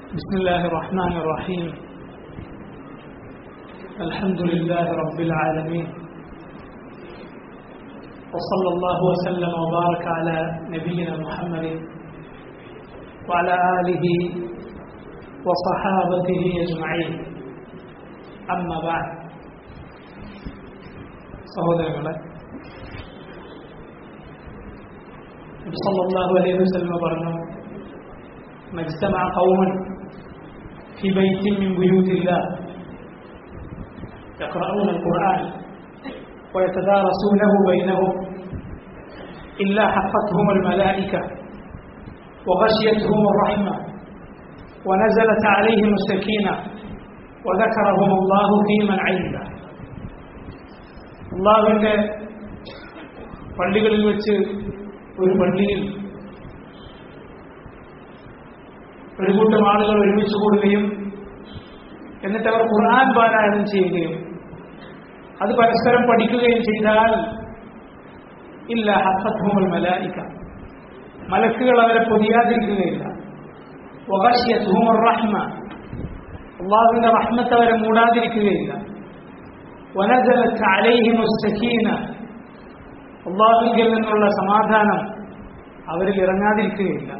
بسم الله الرحمن الرحيم الحمد لله رب العالمين وصلى الله وسلم وبارك على نبينا محمد وعلى آله وصحابته أجمعين أما بعد സഹോദരങ്ങളെ സല്ലല്ലാഹു അലൈഹി വസല്ലം പറഞ്ഞു മജ്തമഅ ഖൗമൻ في بيت من بيوت الله يقرؤون القرآن ويتدارسونه بينهم إلا حفتهم الملائكة وغشيتهم الرحمة ونزلت عليهم السكينة وذكرهم الله في من عنده അള്ളാഹുവിൻ്റെ പള്ളികളിൽ വെച്ച് ഒരു പള്ളിയിൽ ഒരു കൂട്ടം ആളുകൾ ഒരുമിച്ച് കൂടുകയും എന്നിട്ട് അവർ ഖുർആൻ പാരായണം ചെയ്യുകയും അത് പരസ്പരം പഠിക്കുകയും ചെയ്താൽ ഇല്ല ഹസത്വങ്ങൾ മലായിക്ക മലക്കുകൾ അവരെ പൊതിയാതിരിക്കുകയില്ല റഹ്മ അള്ളാഹുവിന്റെ റഹ്മത്ത് അവരെ മൂടാതിരിക്കുകയില്ല വനജലത്ത് അലൈഹിം സക്കീന അള്ളാഹുവിൽ നിന്നുള്ള സമാധാനം അവരിൽ ഇറങ്ങാതിരിക്കുകയില്ല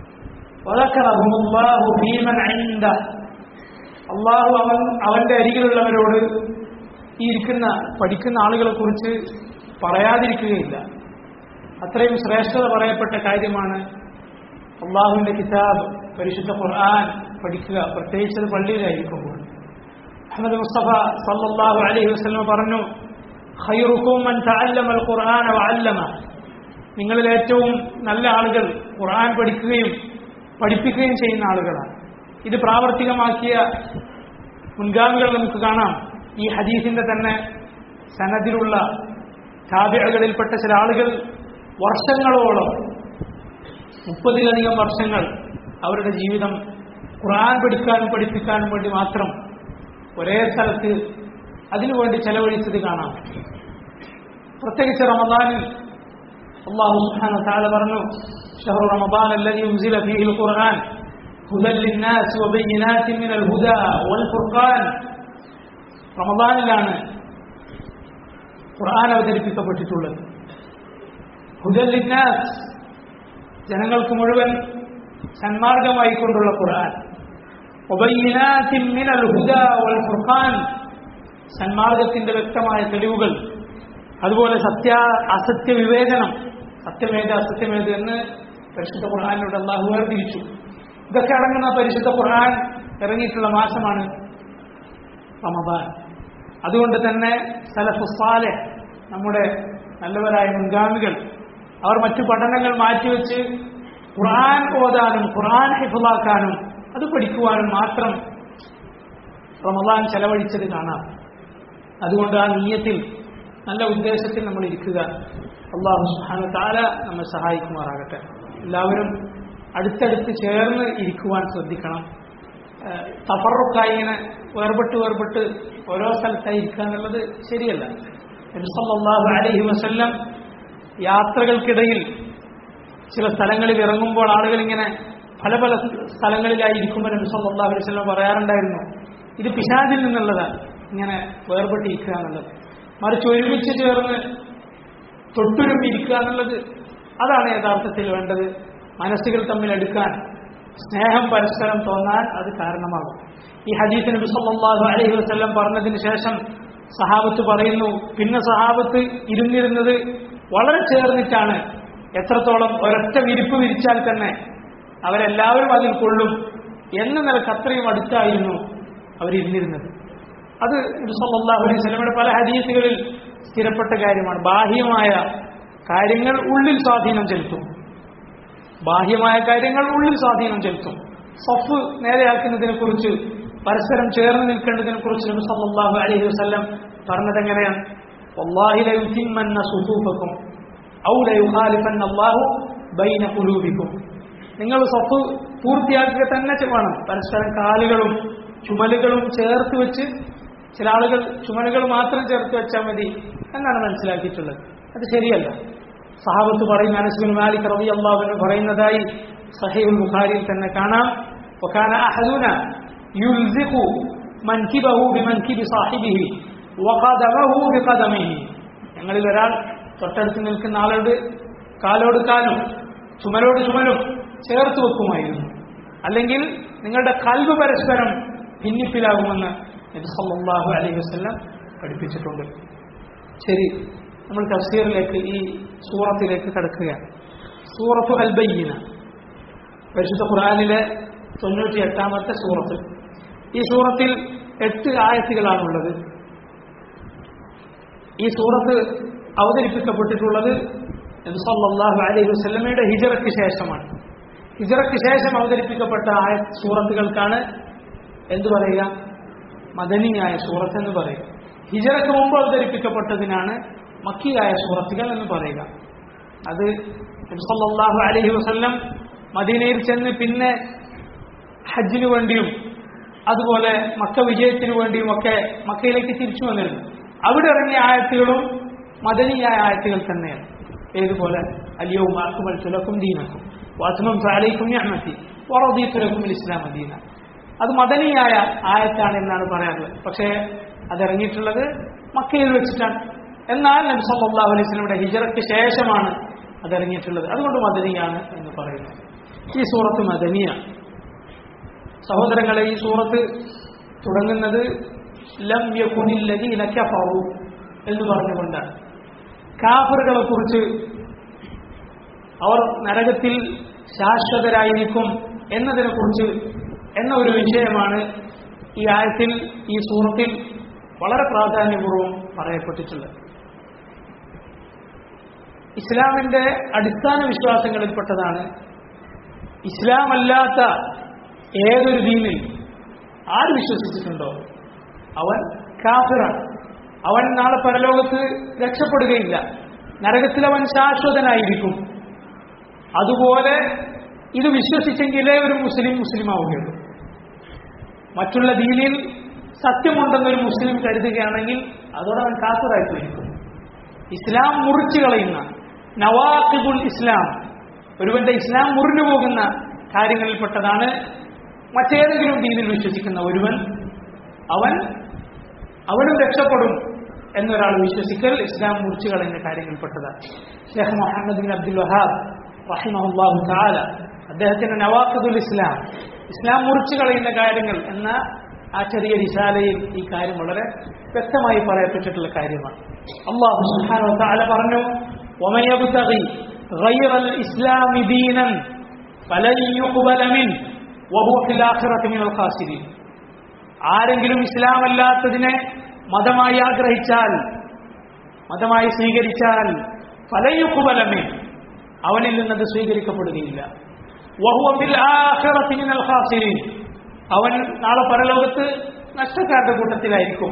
അള്ളാഹു അവൻ അവന്റെ അരികിലുള്ളവരോട് ഈ ഇരിക്കുന്ന പഠിക്കുന്ന ആളുകളെ കുറിച്ച് പറയാതിരിക്കുകയില്ല അത്രയും ശ്രേഷ്ഠത പറയപ്പെട്ട കാര്യമാണ് അള്ളാഹുവിന്റെ കിതാബ് പരിശുദ്ധ ഖുർആൻ പഠിക്കുക പ്രത്യേകിച്ചത് പള്ളിയിലായിരിക്കുമ്പോൾ അഹമ്മദ് മുസ്തഫ സല്ലല്ലാഹു അലൈഹി വസല്ലം പറഞ്ഞു ഖൈറുക്കും മൻ തഅല്ലമ അൽ ഖുർആന വഅല്ലമ നിങ്ങളിൽ ഏറ്റവും നല്ല ആളുകൾ ഖുർആൻ പഠിക്കുകയും പഠിപ്പിക്കുകയും ചെയ്യുന്ന ആളുകളാണ് ഇത് പ്രാവർത്തികമാക്കിയ മുൻഗാമികൾ നമുക്ക് കാണാം ഈ ഹദീസിന്റെ തന്നെ സനദിലുള്ള താബിഴകളിൽപ്പെട്ട ചില ആളുകൾ വർഷങ്ങളോളം മുപ്പതിലധികം വർഷങ്ങൾ അവരുടെ ജീവിതം ഖുർആൻ പഠിക്കാനും പഠിപ്പിക്കാനും വേണ്ടി മാത്രം ഒരേ സ്ഥലത്ത് അതിനുവേണ്ടി ചെലവഴിച്ചത് കാണാം പ്രത്യേകിച്ച് റമദാനിൽ അള്ളാഹു സുബ്ഹാന താല പറഞ്ഞു ഷഹർ റമദാൻ الذي أنزل فيه القرآن هدى للناس وبينات من الهدى والفرقان റമദാനിലാണ് ഖുർആൻ അവതരിപ്പിക്കപ്പെട്ടിട്ടുള്ളത് ഹുദൽ ലിന്നാസ് ജനങ്ങൾക്ക് മുഴുവൻ സന്മാർഗമായിക്കൊണ്ടുള്ള ഖുർആൻ മിനൽ ഹുദാ വൽ ഫുർഖാൻ സന്മാർഗത്തിന്റെ വ്യക്തമായ തെളിവുകൾ അതുപോലെ സത്യ അസത്യ വിവേചനം സത്യമേത് അസത്യമേത് എന്ന് പരിശുദ്ധ ഖുർആാനിലൂടെ അള്ളാഹു വേർതിരിച്ചു ഇതൊക്കെ അടങ്ങുന്ന പരിശുദ്ധ ഖുർആൻ ഇറങ്ങിയിട്ടുള്ള മാസമാണ് റമദാൻ അതുകൊണ്ട് തന്നെ സലഫുസാലെ നമ്മുടെ നല്ലവരായ മുൻഗാമികൾ അവർ മറ്റു പഠനങ്ങൾ മാറ്റിവെച്ച് ഖുർആൻ ഓതാനും ഖുർആൻ ഹിഫുലാക്കാനും അത് പഠിക്കുവാനും മാത്രം റമദാൻ ചെലവഴിച്ചത് കാണാം അതുകൊണ്ട് ആ നീയത്തിൽ നല്ല ഉദ്ദേശത്തിൽ നമ്മൾ ഇരിക്കുക അള്ളാഹു സുഹാന താല നമ്മെ സഹായിക്കുമാറാകട്ടെ എല്ലാവരും അടുത്തടുത്ത് ചേർന്ന് ഇരിക്കുവാൻ ശ്രദ്ധിക്കണം തഫറുക്കായി ഇങ്ങനെ വേർപെട്ട് വേർപെട്ട് ഓരോ സ്ഥലത്തായി ഇരിക്കുക എന്നുള്ളത് ശരിയല്ല നബിസല്ലാഹു അലൈഹി വസല്ലം യാത്രകൾക്കിടയിൽ ചില സ്ഥലങ്ങളിൽ ഇറങ്ങുമ്പോൾ ആളുകൾ ഇങ്ങനെ പല പല സ്ഥലങ്ങളിലായി ഇരിക്കുമ്പോൾ നബി സല്ലല്ലാഹു അലൈഹി വസല്ലം പറയാറുണ്ടായിരുന്നു ഇത് പിശാചിൽ നിന്നുള്ളതാണ് ഇങ്ങനെ വേർപെട്ടിരിക്കുക എന്നുള്ളത് മറിച്ച് ഒരുമിച്ച് ചേർന്ന് തൊട്ടുരുമ്പിരിക്കുക എന്നുള്ളത് അതാണ് യഥാർത്ഥത്തിൽ വേണ്ടത് മനസ്സുകൾ തമ്മിൽ എടുക്കാൻ സ്നേഹം പരസ്പരം തോന്നാൻ അത് കാരണമാകും ഈ ഹദീസ് നബി സല്ലല്ലാഹു അലൈഹി വസല്ലം പറഞ്ഞതിന് ശേഷം സഹാബത്ത് പറയുന്നു പിന്നെ സഹാബത്ത് ഇരുന്നിരുന്നത് വളരെ ചേർന്നിട്ടാണ് എത്രത്തോളം ഒരൊറ്റ വിരിപ്പ് വിരിച്ചാൽ തന്നെ അവരെല്ലാവരും അതിൽ കൊള്ളും എന്ന നിലക്ക് അത്രയും അടുത്തായിരുന്നു അവരിരുന്നിരുന്നത് അത് സല്ലല്ലാഹു അലൈഹി വസല്ലമയുടെ പല ഹദീസുകളിൽ സ്ഥിരപ്പെട്ട കാര്യമാണ് ബാഹ്യമായ കാര്യങ്ങൾ ഉള്ളിൽ സ്വാധീനം ചെലുത്തും ബാഹ്യമായ കാര്യങ്ങൾ ഉള്ളിൽ സ്വാധീനം ചെലുത്തും സഫ് നേരെയാക്കുന്നതിനെ കുറിച്ച് പരസ്പരം ചേർന്ന് നിൽക്കേണ്ടതിനെ കുറിച്ച് നബി സല്ലല്ലാഹു അലൈഹി വസല്ലം പറഞ്ഞത് എങ്ങനെയാണ് വല്ലാഹി ലയുതിമ്മന്ന സുഫൂഫക്കും ഔ ലയുഖാലിഫന്ന അല്ലാഹു ബൈന ഖുലൂബിക്കും നിങ്ങൾ സഫ് പൂർത്തിയാക്കുക തന്നെ വേണം പരസ്പരം കാലുകളും ചുമലുകളും ചേർത്ത് വെച്ച് ചില ആളുകൾ ചുമലുകൾ മാത്രം ചേർത്ത് വെച്ചാൽ മതി എന്നാണ് മനസ്സിലാക്കിയിട്ടുള്ളത് അത് ശരിയല്ല സഹാബത്ത് പറയുന്ന അനസ്ബിൻ മാലിക് റബി അള്ളാഹുവിന് പറയുന്നതായി സഹീബുൽ ബുഖാരിയിൽ തന്നെ കാണാം وكان أحدنا يلزق منكبه بمنكب صاحبه وقدمه بقدمه ഞങ്ങളിൽ ഒരാൾ തൊട്ടടുത്ത് നിൽക്കുന്ന ആളോട് കാലോട് കാലും ചുമലോട് ചുമലും ചേർത്ത് വെക്കുമായിരുന്നു അല്ലെങ്കിൽ നിങ്ങളുടെ കൽവ് പരസ്പരം ഭിന്നിപ്പിലാകുമെന്ന് നബി സല്ലല്ലാഹു അലൈഹി വസല്ലം പഠിപ്പിച്ചിട്ടുണ്ട് ശരി നമ്മൾ തഫ്സീറിലേക്ക് ഈ സൂറത്തിലേക്ക് കടക്കുകയാണ് സൂറത്തു അൽബയ്യന പരിശുദ്ധ ഖുർആനിലെ തൊണ്ണൂറ്റി എട്ടാമത്തെ സൂറത്ത് ഈ സൂറത്തിൽ എട്ട് ആയത്തുകളാണുള്ളത് ഈ സൂറത്ത് അവതരിപ്പിക്കപ്പെട്ടിട്ടുള്ളത് നബി സല്ലല്ലാഹു അലൈഹി വസല്ലമയുടെ ഹിജറയ്ക്ക് ശേഷമാണ് ഹിജറയ്ക്ക് ശേഷം അവതരിപ്പിക്കപ്പെട്ട ആയ സൂറത്തുകൾക്കാണ് എന്തു പറയുക മദനിയായ സൂറത്ത് എന്ന് പറയുക ഹിജറയ്ക്ക് മുമ്പ് അവതരിപ്പിക്കപ്പെട്ടതിനാണ് മക്കിയായ സൂറത്തുകൾ എന്ന് പറയുക അത് നബി സല്ലല്ലാഹു അലൈഹി വസല്ലം മദീനയിൽ ചെന്ന് പിന്നെ ഹജ്ജിനു വേണ്ടിയും അതുപോലെ മക്ക വിജയത്തിനു വേണ്ടിയും ഒക്കെ മക്കയിലേക്ക് തിരിച്ചു വന്നിരുന്നു അവിടെ ഇറങ്ങിയ ആയത്തുകളും മദനിയായ ആയത്തുകൾ തന്നെയാണ് ഏതുപോലെ അലിയവും അക്കുമൽ തുലക്കും ദീനക്കും വാത്മം സാലൈക്കും ഞാമത്തി വറദീ തുലക്കും ഇസ്ലാം ദീന അത് മദനിയായ ആയത്താണ് എന്നാണ് പറയാറുള്ളത് പക്ഷേ അതിറങ്ങിയിട്ടുള്ളത് മക്കയിൽ വെച്ചിട്ടാണ് എന്നാൽ നബി സല്ലല്ലാഹു അലൈഹി വസല്ലമയുടെ ഹിജറയ്ക്ക് ശേഷമാണ് അതിറങ്ങിയിട്ടുള്ളത് അതുകൊണ്ട് മദനിയാണ് എന്ന് പറയുന്നത് ഈ സൂറത്ത് മദനിയാണ് സഹോദരങ്ങളെ ഈ സൂറത്ത് തുടങ്ങുന്നത് ലം യകുനില്ലദീന കഫറു എന്ന് പറഞ്ഞുകൊണ്ടാണ് കാഫറുകളെ കുറിച്ച് അവർ നരകത്തിൽ ശാശ്വതരായിരിക്കും എന്നതിനെ കുറിച്ച് എന്ന ഒരു വിഷയമാണ് ഈ ആയത്തിൽ ഈ സൂറത്തിൽ വളരെ പ്രാധാന്യപൂർവ്വം പറയപ്പെട്ടിട്ടുള്ളത് ഇസ്ലാമിന്റെ അടിസ്ഥാന വിശ്വാസങ്ങളിൽപ്പെട്ടതാണ് ഇസ്ലാമല്ലാത്ത ഏതൊരു ദീനിൽ ആര് വിശ്വസിച്ചിട്ടുണ്ടോ അവൻ കാഫിറാണ് അവൻ നാളെ പരലോകത്ത് രക്ഷപ്പെടുകയില്ല നരകത്തിൽ അവൻ ശാശ്വതനായിരിക്കും അതുപോലെ ഇത് വിശ്വസിച്ചെങ്കിലേ ഒരു മുസ്ലിം മുസ്ലിം ആവുകയുള്ളൂ മറ്റുള്ള ദീനിൽ സത്യമുണ്ടെന്നൊരു മുസ്ലിം കരുതുകയാണെങ്കിൽ അതോടെ അവൻ കാഫിറായിപ്പോയിരിക്കും ഇസ്ലാം മുറിച്ചു കളയുന്ന നവാഖിബുൽ ഇസ്ലാം ഒരുവന്റെ ഇസ്ലാം മുറിഞ്ഞു പോകുന്ന കാര്യങ്ങളിൽപ്പെട്ടതാണ് മറ്റേതെങ്കിലും ദീനിൽ വിശ്വസിക്കുന്ന ഒരുവൻ അവൻ അവനും രക്ഷപ്പെടും എന്നൊരാൾ വിശ്വസിക്കൽ ഇസ്ലാം മുറിച്ചു കളയുന്ന കാര്യങ്ങളിൽപ്പെട്ടതാണ് Sheikh Muhammad bin Abdul Wahhab റഹിമഹുല്ലാഹു താല അദ്ദേഹത്തിന്റെ നവാഖിദുൽ ഇസ്ലാം ഇസ്ലാം മുറിച്ചു കളയുന്ന കാര്യങ്ങൾ എന്ന ആ ചെറിയ റിസാലയിൽ ഈ കാര്യം വളരെ വ്യക്തമായി പറയപ്പെട്ടിട്ടുള്ള കാര്യമാണ് അള്ളാഹു സുബ്ഹാനഹു വതആല പറഞ്ഞു ومن يبتغي غير الإسلام دينا فلن يقبل منه وهو في الآخرة من الخاسرين ആരെങ്കിലും ഇസ്ലാം അല്ലാത്തതിനെ മതമായി ആഗ്രഹിച്ചാൽ മതമായി സ്വീകരിച്ചാൽ ഫലയുക്കുബലമേ അവനിൽ നിന്നത് സ്വീകരിക്കപ്പെടുകയില്ല വഹുവത്തിൽ അവൻ നാളെ പരലോകത്ത് നഷ്ടക്കാരുടെ കൂട്ടത്തിലായിരിക്കും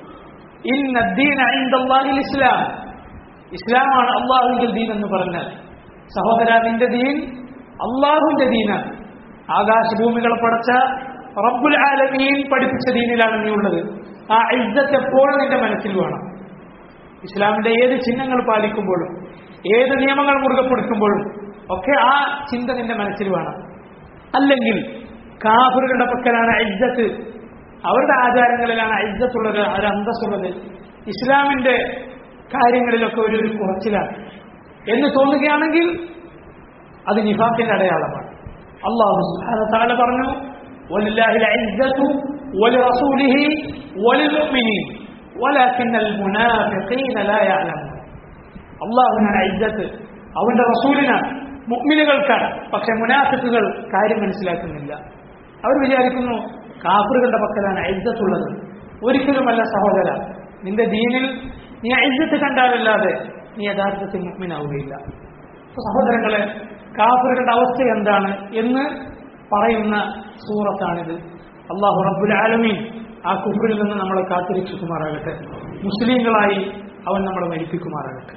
ഇന്നദ്ദീൻ ഇസ്ലാം ഇസ്ലാമാണ് അള്ളാഹുവിന്റെ ദീൻ എന്ന് പറഞ്ഞാൽ സഹോദര നിന്റെ ദീൻ അള്ളാഹുവിന്റെ ദീനാണ് ആകാശഭൂമികളെ പടച്ച റബ്ബുൽ ആലമീൻ പഠിപ്പിച്ച ദീനിലാണ് നീ ഉള്ളത് ആ ഇജ്ജത്ത് എപ്പോഴും നിന്റെ മനസ്സിൽ വേണം ഇസ്ലാമിന്റെ ഏത് ചിഹ്നങ്ങൾ പാലിക്കുമ്പോഴും ഏത് നിയമങ്ങൾ മുറുകെ പിടിക്കുമ്പോഴും ഒക്കെ ആ ചിന്ത നിന്റെ മനസ്സിൽ വേണം അല്ലെങ്കിൽ കാഫറുകളുടെ പക്കലാണ് ഇജ്ജത്ത് അവരുടെ ആചാരങ്ങളിലാണ് ഇജ്ജത്തുള്ളത് ഒരു അന്തസ്സുള്ളത് ഇസ്ലാമിന്റെ കാര്യങ്ങളിലൊക്കെ ഒരു ഒരു കുറച്ചിലാണ് എന്ന് തോന്നുകയാണെങ്കിൽ അത് നിഫാഖിന്റെ അടയാളമാണ് അള്ളാഹു താല പറഞ്ഞു ولله العزة ولرسوله وللمؤمنين ولكن المنافقين لا يعلمون അള്ളാഹുവിനാണ് ഇജ്ജത്ത് അവന്റെ റസൂലിനാണ് മുഗ്മിനുകൾക്കാണ് പക്ഷെ മുനാഫിക്കുകൾ കാര്യം മനസ്സിലാക്കുന്നില്ല അവർ വിചാരിക്കുന്നു കാഫറുകളുടെ പക്കലാണ് ഇജ്ജത്തുള്ളത് ഒരിക്കലുമല്ല സഹോദര നിന്റെ ദീനിൽ നീ ഇജ്ജത്ത് കണ്ടാലല്ലാതെ നീ യഥാർത്ഥത്തിൽ മുഗ്മിനാവുകയില്ല സഹോദരങ്ങളെ കാഫറുകളുടെ അവസ്ഥ എന്താണ് എന്ന് പറയുന്ന സൂറത്താണിത് അള്ളാഹു റബ്ബുൽ ആലമീൻ ആ കുഫറിൽ നിന്ന് നമ്മളെ കാത്തിരക്ഷിക്കുമാറാകട്ടെ മുസ്ലിങ്ങളായി അവൻ നമ്മളെ മരിപ്പിക്കുമാറാകട്ടെ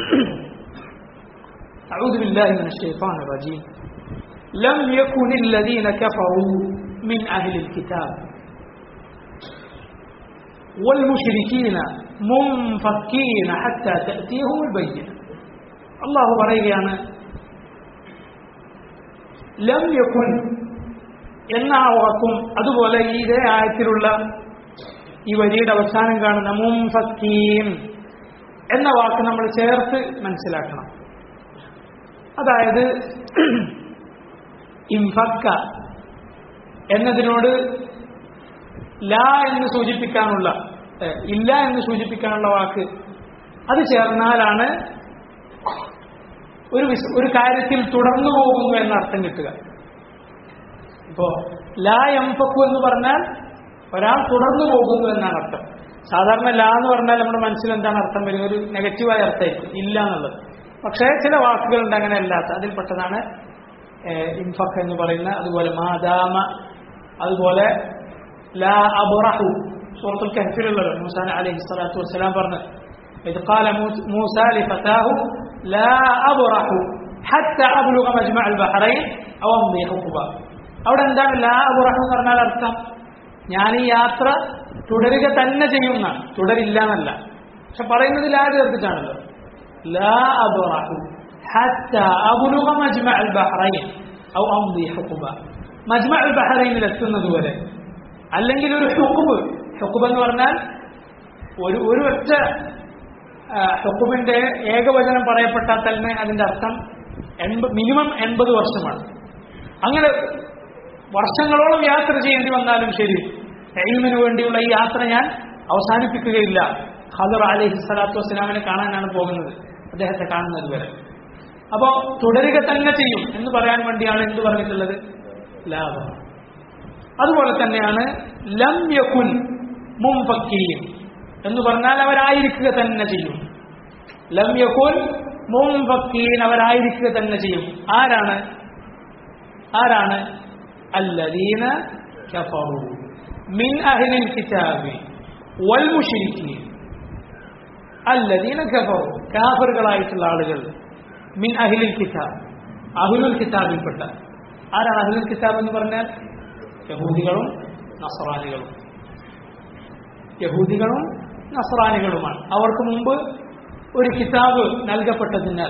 أعوذ بالله من الشيطان الرجيم لم يكن الذين كفروا من أهل الكتاب والمشركين منفكين حتى تأتيهم البينة الله പറയുകയാണ് ലം യക്കുൻ എന്ന ആ വാക്കും അതുപോലെ ഈ ഇതേ ആയത്തിലുള്ള ഈ വരിയുടെ അവസാനം കാണുന്ന മുംഫക്കീം എന്ന വാക്ക് നമ്മൾ ചേർത്ത് മനസ്സിലാക്കണം അതായത് ഇംഫക്ക എന്നതിനോട് ലാ എന്ന് സൂചിപ്പിക്കാനുള്ള ഏഹ്, ഇല്ല എന്ന് സൂചിപ്പിക്കാനുള്ള വാക്ക് അത് ചേർന്നാലാണ് ഒരു വിസ്- ഒരു കാര്യത്തിൽ തുടർന്നു പോകുന്നു എന്ന അർത്ഥം കിട്ടുക ഇപ്പോ ലാ എംഫക്കു എന്ന് പറഞ്ഞാൽ ഒരാൾ തുടർന്നു പോകുന്നു എന്നാണ് അർത്ഥം സാധാരണ ലാ എന്ന് പറഞ്ഞാൽ നമ്മുടെ മനസ്സിൽ എന്താണ് അർത്ഥം വരിക ഒരു നെഗറ്റീവായ അർത്ഥമായിരിക്കും ഇല്ല എന്നുള്ളത് പക്ഷേ ചില വാക്കുകളുണ്ട് അങ്ങനെ അല്ലാത്ത അതിൽപ്പെട്ടതാണ് ഏഹ്, ഇൻഫക്ക് എന്ന് പറയുന്ന അതുപോലെ മാദാമ അതുപോലെ ലാ അബറഹു സൂറത്തുൽ കഹഫിലുള്ളത് മൂസാ അലൈഹി സ്വലാത്തു വസ്സലാം പറഞ്ഞു إذ قال موس- موسى لفتاه لا أبرح حتى أبلغ مجمع البحرين أو أمضي حقبا അവിടെ എന്താണ് ലാ അബുറഹ് എന്ന് പറഞ്ഞാൽ അർത്ഥം ഞാൻ ഈ യാത്ര തുടരുക തന്നെ ചെയ്യുന്നതാണ് തുടരില്ല എന്നല്ല പക്ഷെ പറയുന്നത് ലാ ചേർത്തിട്ടാണല്ലോ ലാ അബുറഹു ഹത്ത അബുലുക മജ്മ അൽ ബഹ്റൈൻ ഔ അംദി ഹുഖുബ മജ്മ അൽ ബഹ്റൈനിൽ എത്തുന്നത് വരെ അല്ലെങ്കിൽ ഒരു ഹുക്കുബ് ഹുക്കുബ് എന്ന് പറഞ്ഞാൽ ഒരു ഒരു ഒറ്റ ആ, ഹുക്കുമിന്റെ ഏകവചനം പറയപ്പെട്ടാൽ തന്നെ അതിന്റെ അർത്ഥം എൺപ മിനിമം എൺപത് വർഷമാണ് അങ്ങനെ വർഷങ്ങളോളം യാത്ര ചെയ്യേണ്ടി വന്നാലും ശരി എയിമിന് വേണ്ടിയുള്ള ഈ യാത്ര ഞാൻ അവസാനിപ്പിക്കുകയില്ല ഖദർ അലൈഹി സ്വലാത്തു വസ്സലാമിനെ കാണാനാണ് പോകുന്നത് അദ്ദേഹത്തെ കാണുന്നത് വരെ അപ്പോ തുടരുക തന്നെ ചെയ്യും എന്ന് പറയാൻ വേണ്ടിയാണ് എന്ത് പറഞ്ഞിട്ടുള്ളത് ലാഭം അതുപോലെ തന്നെയാണ് ലം യകുൻ മുംഫക്കീൻ എന്ന് പറഞ്ഞാൽ അവരായിരിക്കുക തന്നെ ചെയ്യും ലം യകുൻ മുംഫക്കീൻ അവരായിരിക്കുക തന്നെ ചെയ്യും ആരാണ് ആരാണ് الذين كفروا من أهل الكتاب والمشركين الذين كفروا കാഫറുകളായിട്ടുള്ള ആളുകൾ മിൻ അഹിലിൽ കിതാബ് അഹുലുൽ കിതാബിൽപ്പെട്ട ആരാണ് അഹുലുൽ കിതാബ് എന്ന് പറഞ്ഞാൽ യഹൂദികളും നസറാനികളും യഹൂദികളും നസറാനികളുമാണ് അവർക്ക് മുമ്പ് ഒരു കിതാബ് നൽകപ്പെട്ടതിനാൽ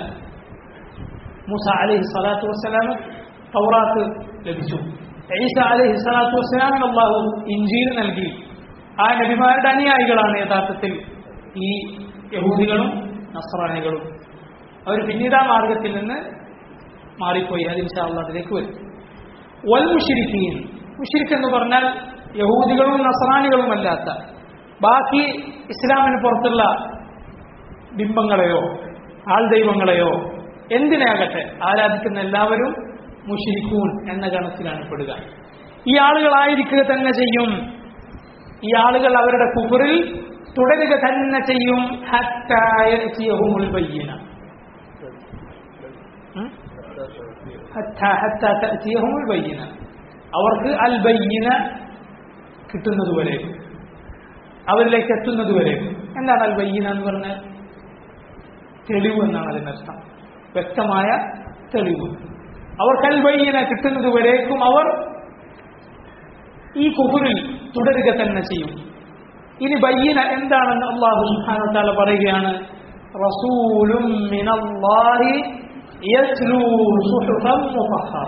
മൂസ അലൈഹി സ്വലാത്തു വസ്സലാം തൗറാത്ത് ലഭിച്ചു ഈസ അലൈഹി സ്വലാത്തു വസ്സലാമിന് അള്ളാഹു ഇഞ്ചീൽ നൽകി ആ നബിമാരുടെ അനുയായികളാണ് യഥാർത്ഥത്തിൽ ഈ യഹൂദികളും നസ്രാനികളും അവർ പിന്നീട് ആ മാർഗത്തിൽ നിന്ന് മാറിപ്പോയി അത് ഇൻഷാ അള്ളാഹ് അതിലേക്ക് വരും വൽ മുഷിരിക്കീൻ മുഷിരിക്ക് എന്ന് പറഞ്ഞാൽ യഹൂദികളും നസ്രാനികളുമല്ലാത്ത ബാക്കി ഇസ്ലാമിന് പുറത്തുള്ള ബിംബങ്ങളെയോ ആൾ ദൈവങ്ങളെയോ എന്തിനാകട്ടെ ആരാധിക്കുന്ന എല്ലാവരും മുഷിരിക്കൂൻ എന്ന ഗണത്തിലാണ് പെടുക ഈ ആളുകളായിരിക്കുക തന്നെ ചെയ്യും ഈ ആളുകൾ അവരുടെ കുഫറിൽ തുടരുക തന്നെ ചെയ്യും ഹത്തായ യഅ്തിയഹുമുൽ ബയ്യിന. ഉം? ഹത്താ- ഹത്താ തഅ്തിയഹുമുൽ ബയ്യിന. അവർക്ക് അൽ ബയ്യിന കിട്ടുന്നതുവരെ അവരിലേക്ക് എത്തുന്നതുവരെ എന്താണ് അൽ ബയ്യിന എന്ന് പറഞ്ഞാൽ തെളിവ് എന്നാണ് അതിനർത്ഥം വ്യക്തമായ തെളിവ് അവർക്ക് അൽ ബയ്യിന കിട്ടുന്നതുവരേക്കും അവർ ഈ കുഫുറിൽ തുടരുക തന്നെ ചെയ്യും ഇനി ബയ്യന എന്താണെന്ന് അള്ളാഹു സുബ്ഹാനഹു വ തആല പറയുകയാണ് റസൂലും മിനല്ലാഹി യത്ലൂ സുഹുഫൻ മുതഹറ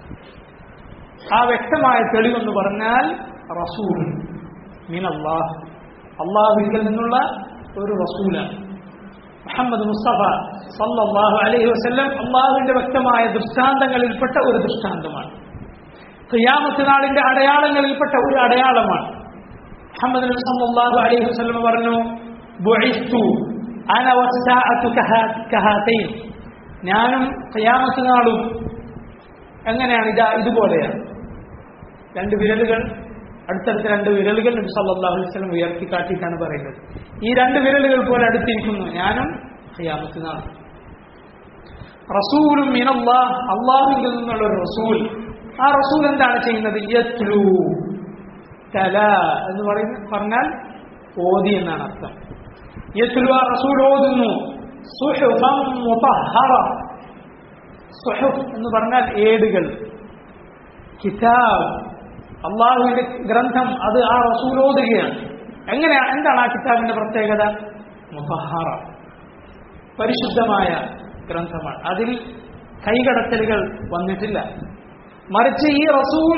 ആ വ്യക്തമായ തെളിവെന്ന് പറഞ്ഞാൽ റസൂൽ മിനല്ലാഹ് അള്ളാഹുവിൽ നിന്നുള്ള ഒരു റസൂലാണ് മുഹമ്മദ് മുസ്തഫ സല്ലല്ലാഹു അലൈഹി വസല്ലം അള്ളാഹുവിന്റെ വ്യക്തമായ ദൃഷ്ടാന്തങ്ങളിൽപ്പെട്ട ഒരു ദൃഷ്ടാന്തമാണ് ഖിയാമത്ത് നാളിന്റെ അടയാളങ്ങളിൽപ്പെട്ട ഒരു അടയാളമാണ് മുഹമ്മദ് നബി സല്ലല്ലാഹു അലൈഹി വസല്ലം പറഞ്ഞു ബുഇസ്തു അന വസ്സാഅതു കഹാ- കഹാതൈൻ ഞാനും ഖിയാമത്ത് നാളും എങ്ങനെയാണ് ഇതാ ഇതുപോലെയാണ് രണ്ട് വിരലുകൾ അടുത്തടുത്ത രണ്ട് വിരലുകൾ നബി സല്ലല്ലാഹു അലൈഹി വസല്ലം ഉയർത്തി കാട്ടിയിട്ടാണ് പറയുന്നത് ഈ രണ്ട് വിരലുകൾ പോലെ അടുത്തിരിക്കുന്നു ഞാനും ഖിയാമത്ത് നാളും റസൂലും മിനല്ലാഹ് അള്ളാഹുവിൽ നിന്നുള്ള ഒരു റസൂൽ ആ റസൂൽ എന്താണ് ചെയ്യുന്നത് യത്ലു തല എന്ന് പറയുന്ന പറഞ്ഞാൽ ഓതി എന്നാണ് അർത്ഥം യത്ലു ആ റസൂൽ ഓതുന്നു സുഹുഫം മുതഹറ സുഹുഫ് എന്ന് പറഞ്ഞാൽ ഏടുകൾ കിതാബ് അള്ളാഹുവിന്റെ ഗ്രന്ഥം അത് ആ റസൂൽ ഓതുകയാണ് എങ്ങനെയാണ് എന്താണ് ആ കിതാബിന്റെ പ്രത്യേകത മുതഹറ പരിശുദ്ധമായ ഗ്രന്ഥമാണ് അതിൽ കൈകടത്തലുകൾ വന്നിട്ടില്ല മറിച്ച് ഈ റസൂൽ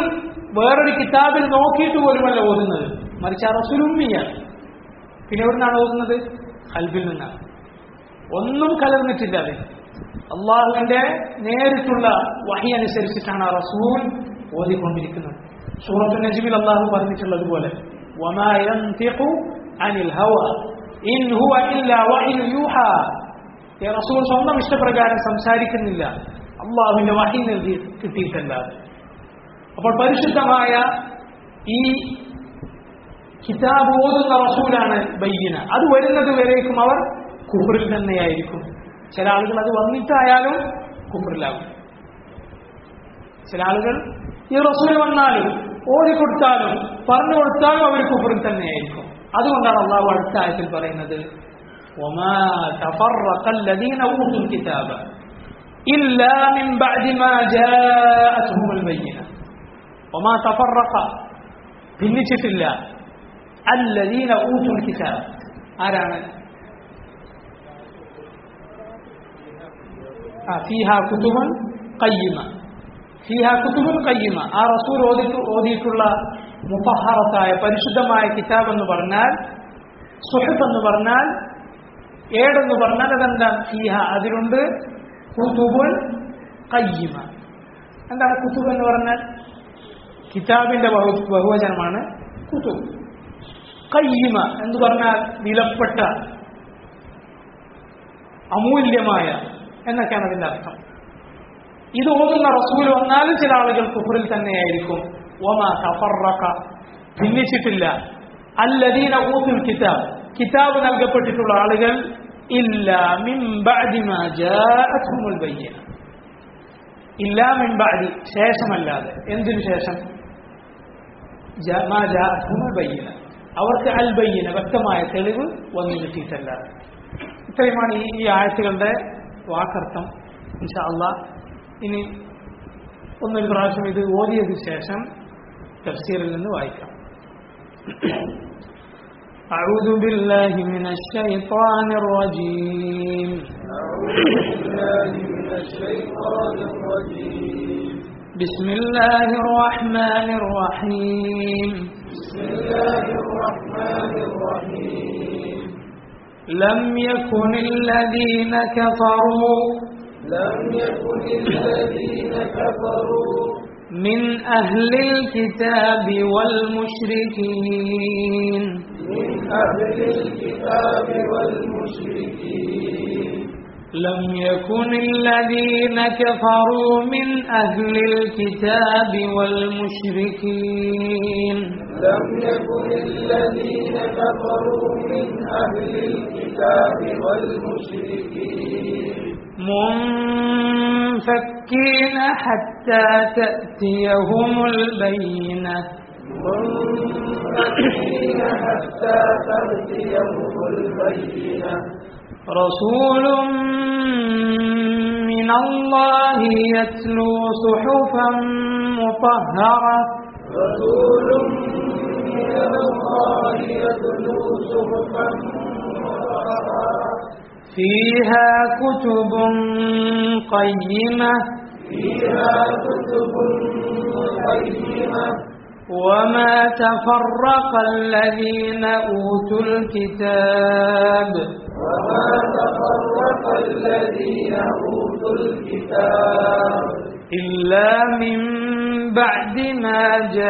വേറൊരു കിതാബിൽ നോക്കിയിട്ട് പോലുമല്ല ഓതുന്നത് മറിച്ച് ആ റസുലുമ്മിയാണ് പിന്നെ എവിടെ നിന്നാണ് ഓതുന്നത് ഹൽബിൽ നിന്നാണ് ഒന്നും കലർന്നിട്ടില്ല അതിൽ അള്ളാഹുവിന്റെ നേരിട്ടുള്ള വഹി അനുസരിച്ചിട്ടാണ് ആ റസൂൽ ഓതിക്കൊണ്ടിരിക്കുന്നത് സൂറത്ത് നജിബിൽ അള്ളാഹു പറഞ്ഞിട്ടുള്ളതുപോലെ وما ينطق عن الهوى إن هو إلا وحي يوحى ഈ റസൂൽ സ്വന്തം ഇഷ്ടപ്രകാരം സംസാരിക്കുന്നില്ല അള്ളാഹുവിന്റെ വഹി നൽകി കിട്ടിയിട്ടല്ലാതെ അപ്പോൾ പരിശുദ്ധമായ ഈ കിതാബ് ഓതുന്ന റസൂലാണ് ബയ്യന അത് വരുന്നത് വരേക്കും അവർ കുഫറിൽ തന്നെയായിരിക്കും ചില ആളുകൾ അത് വന്നിട്ടായാലും കുഫറിലാകും ചില ആളുകൾ ഈ റസൂൽ വന്നാലും ഓടിക്കൊടുത്താലും പറഞ്ഞു കൊടുത്താലും അവർ കുഫറിൽ തന്നെയായിരിക്കും അതുകൊണ്ടാണ് അള്ളാഹു അടുത്ത ആയത്തിൽ പറയുന്നത് وما تفرق الذين اوتوا الكتاب الا من بعد ما جاءتهم البينه وما تفرق ഭിന്നിച്ചിട്ടില്ല الذين اوتوا الكتاب ആരാണ് ആ ഫീഹ കുതുബൻ കയ്യിമ ഫീഹ കുതുബൻ കയ്യിമ ആ റസൂൽ ഓതി ഓതിയിട്ടുള്ള മുഫഹറത്തായ പരിശുദ്ധമായ കിതാബ് എന്ന് പറഞ്ഞാൽ സുഹബ് എന്ന് പറഞ്ഞാൽ ഏടെന്ന് പറഞ്ഞാൽ അതെന്താ ഫീഹ അതിലുണ്ട് കുതുബുൻ കയ്യിമ എന്താണ് കുതുബ് എന്ന് പറഞ്ഞാൽ കിതാബിന്റെ ബഹു ബഹുവചനമാണ് കുതുബ് കയ്യിമ എന്ന് പറഞ്ഞാൽ വിലപ്പെട്ട അമൂല്യമായ എന്നൊക്കെയാണ് അതിന്റെ അർത്ഥം ഇത് ഓതുന്ന റസൂൽ വന്നാലും ചില ആളുകൾ കുഫറിൽ തന്നെയായിരിക്കും ഒമ തഫറക്ക ഭിന്നിച്ചിട്ടില്ല അല്ലദീന ഊത്തുൽ കിതാബ് കിതാബ് നൽകപ്പെട്ടിട്ടുള്ള ആളുകൾ ഇല്ല മിൻ ബഅദി മാ ജാഅത്ഹുമുൽ ബയ്യന ഇല്ല മിൻ ബഅദി ശേഷമല്ലാതെ എന്തിനു ശേഷം ജാ- മാ ജാഅത്ഹുമുൽ ബയ്യന അവർക്ക് അൽ ബയ്യന വ്യക്തമായ തെളിവ് വന്നു കിട്ടിയിട്ടല്ലാതെ ഇത്രയുമാണ് ഈ ഈ ആയത്തുകളുടെ വാക്കർത്ഥം ഇൻഷാ അള്ളാ ഇനി ഒന്നൊരു പ്രാവശ്യം ഇത് ഓതിയതിനു ശേഷം തഫ്സീറിൽ നിന്ന് വായിക്കാം أعوذ بالله من الشيطان الرجيم بسم الله الرحمن الرحيم لم يكن الذين كفروا لم يكن الذين كفروا من أهل الكتاب والمشركين من أهل الكتاب والمشركين لم يكن الذين كفروا من أهل الكتاب والمشركين لم يكن الذين كفروا من أهل الكتاب والمشركين منفكين حتى تأتيهم البينة منفكين حتى تأتيهم البينة رسول من الله يتلو صحفا مطهرة رسول من الله يتلو صحفا مطهرة فيها كتب قيمة فيها كتب قيمة وما تفرق الذين أوتوا الكتاب وما تفرق الذين أوتوا الكتاب إلا من بعد ما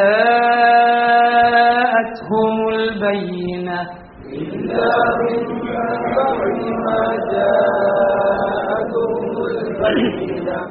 جاءتهم البينة إلا من بعد ما جاءتهم البينة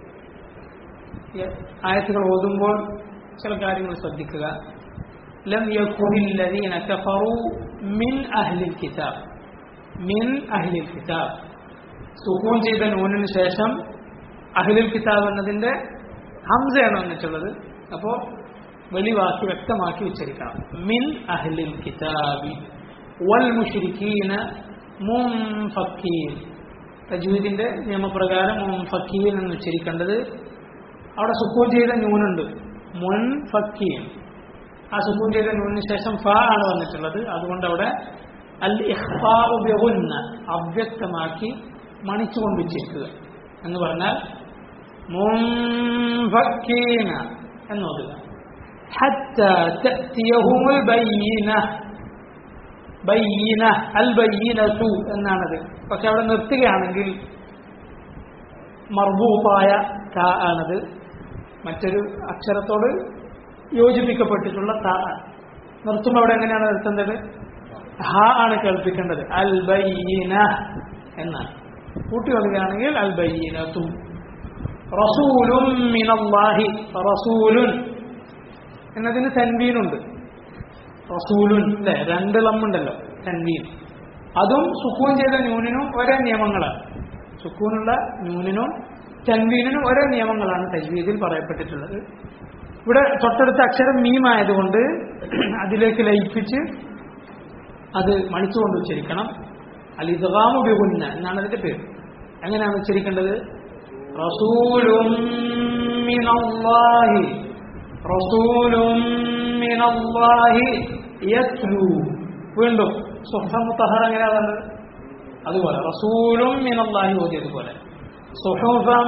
ആയത്തുകൾ ഓതുമ്പോൾ ചില കാര്യങ്ങൾ ശ്രദ്ധിക്കുക ലം യകുനില്ലദീന കഫറു മിൻ അഹ്ലിൽ കിതാബ് മിൻ അഹ്ലിൽ കിതാബ് സുക്കൂൻ ചെയ്ത നൂനിന് ശേഷം അഹ്ലിൽ കിതാബ് എന്നതിന്റെ ഹംസയാണ് വന്നിട്ടുള്ളത് അപ്പോ വെളിവാക്കി വ്യക്തമാക്കി ഉച്ചരിക്കണം മിൻ അഹ്ലിൽ കിതാബി വൽ മുഷ്രിക്കീന മുൻഫക്കീൻ തജ്വീദിന്റെ നിയമപ്രകാരം മുൻഫക്കീൻ എന്ന് ഉച്ചരിക്കേണ്ടത് അവിടെ സുക്കൂൻ ചെയ്ത ന്യൂനുണ്ട് മുൻ ഫക്കീൻ ആ സുക്കൂൻ ചെയ്ത ന്യൂനിന് ശേഷം ഫ ആണ് വന്നിട്ടുള്ളത് അതുകൊണ്ട് അവിടെ അൽ ഇഖ്ഫാഉ ബിഗുന്ന അവ്യക്തമാക്കി മണിച്ചുകൊണ്ട് വെച്ചിരിക്കുക എന്ന് പറഞ്ഞാൽ മുൻഫക്കീന എന്നോതുക حتى تأتيهم البينة ബയ്യന അൽ ബയ്യനത്തു എന്നാണത് പക്ഷെ അവിടെ നിർത്തുകയാണെങ്കിൽ മർബൂത്തായ ത ആണത് മറ്റൊരു അക്ഷരത്തോട് യോജിപ്പിക്കപ്പെട്ടിട്ടുള്ള ത ആണ് നിർത്തുമ്പോൾ അവിടെ എങ്ങനെയാണ് നിർത്തേണ്ടത് ഹ ആണ് കേൾപ്പിക്കേണ്ടത് അൽ ബയ്യന എന്നാണ് കൂട്ടി വരികയാണെങ്കിൽ അൽ ബയ്യനത്തു റസൂലും മിനല്ലാഹി റസൂലുൻ എന്നതിന് തൻവീനുണ്ട് റസൂലുൻ അല്ലെ രണ്ട് ലമ്മുണ്ടല്ലോ തൻവീൻ അതും സുക്കൂൻ ചെയ്ത ന്യൂനിനും ഒരേ നിയമങ്ങളാണ് സുക്കൂനുള്ള ന്യൂനിനും തൻവീനിനും ഒരേ നിയമങ്ങളാണ് തജ്വീദിൽ പറയപ്പെട്ടിട്ടുള്ളത് ഇവിടെ തൊട്ടടുത്ത അക്ഷരം മീമായതുകൊണ്ട് അതിലേക്ക് ലയിപ്പിച്ച് അത് മണിച്ചുകൊണ്ട് ഉച്ചരിക്കണം അൽ ഇദ്ഗാമു ബിഗുന്ന എന്നാണ് അതിന്റെ പേര് എങ്ങനെയാണ് ഉച്ചരിക്കേണ്ടത് റസൂലും മിനല്ലാഹി റസൂലും മിനല്ലാഹി യത്ലു വീണ്ടും സുഹഫ മുത്തഹർ എങ്ങനെയാണ് അതുപോലെ റസൂലും മിനല്ലാഹി ഓതിയതുപോലെ സുഹുഫം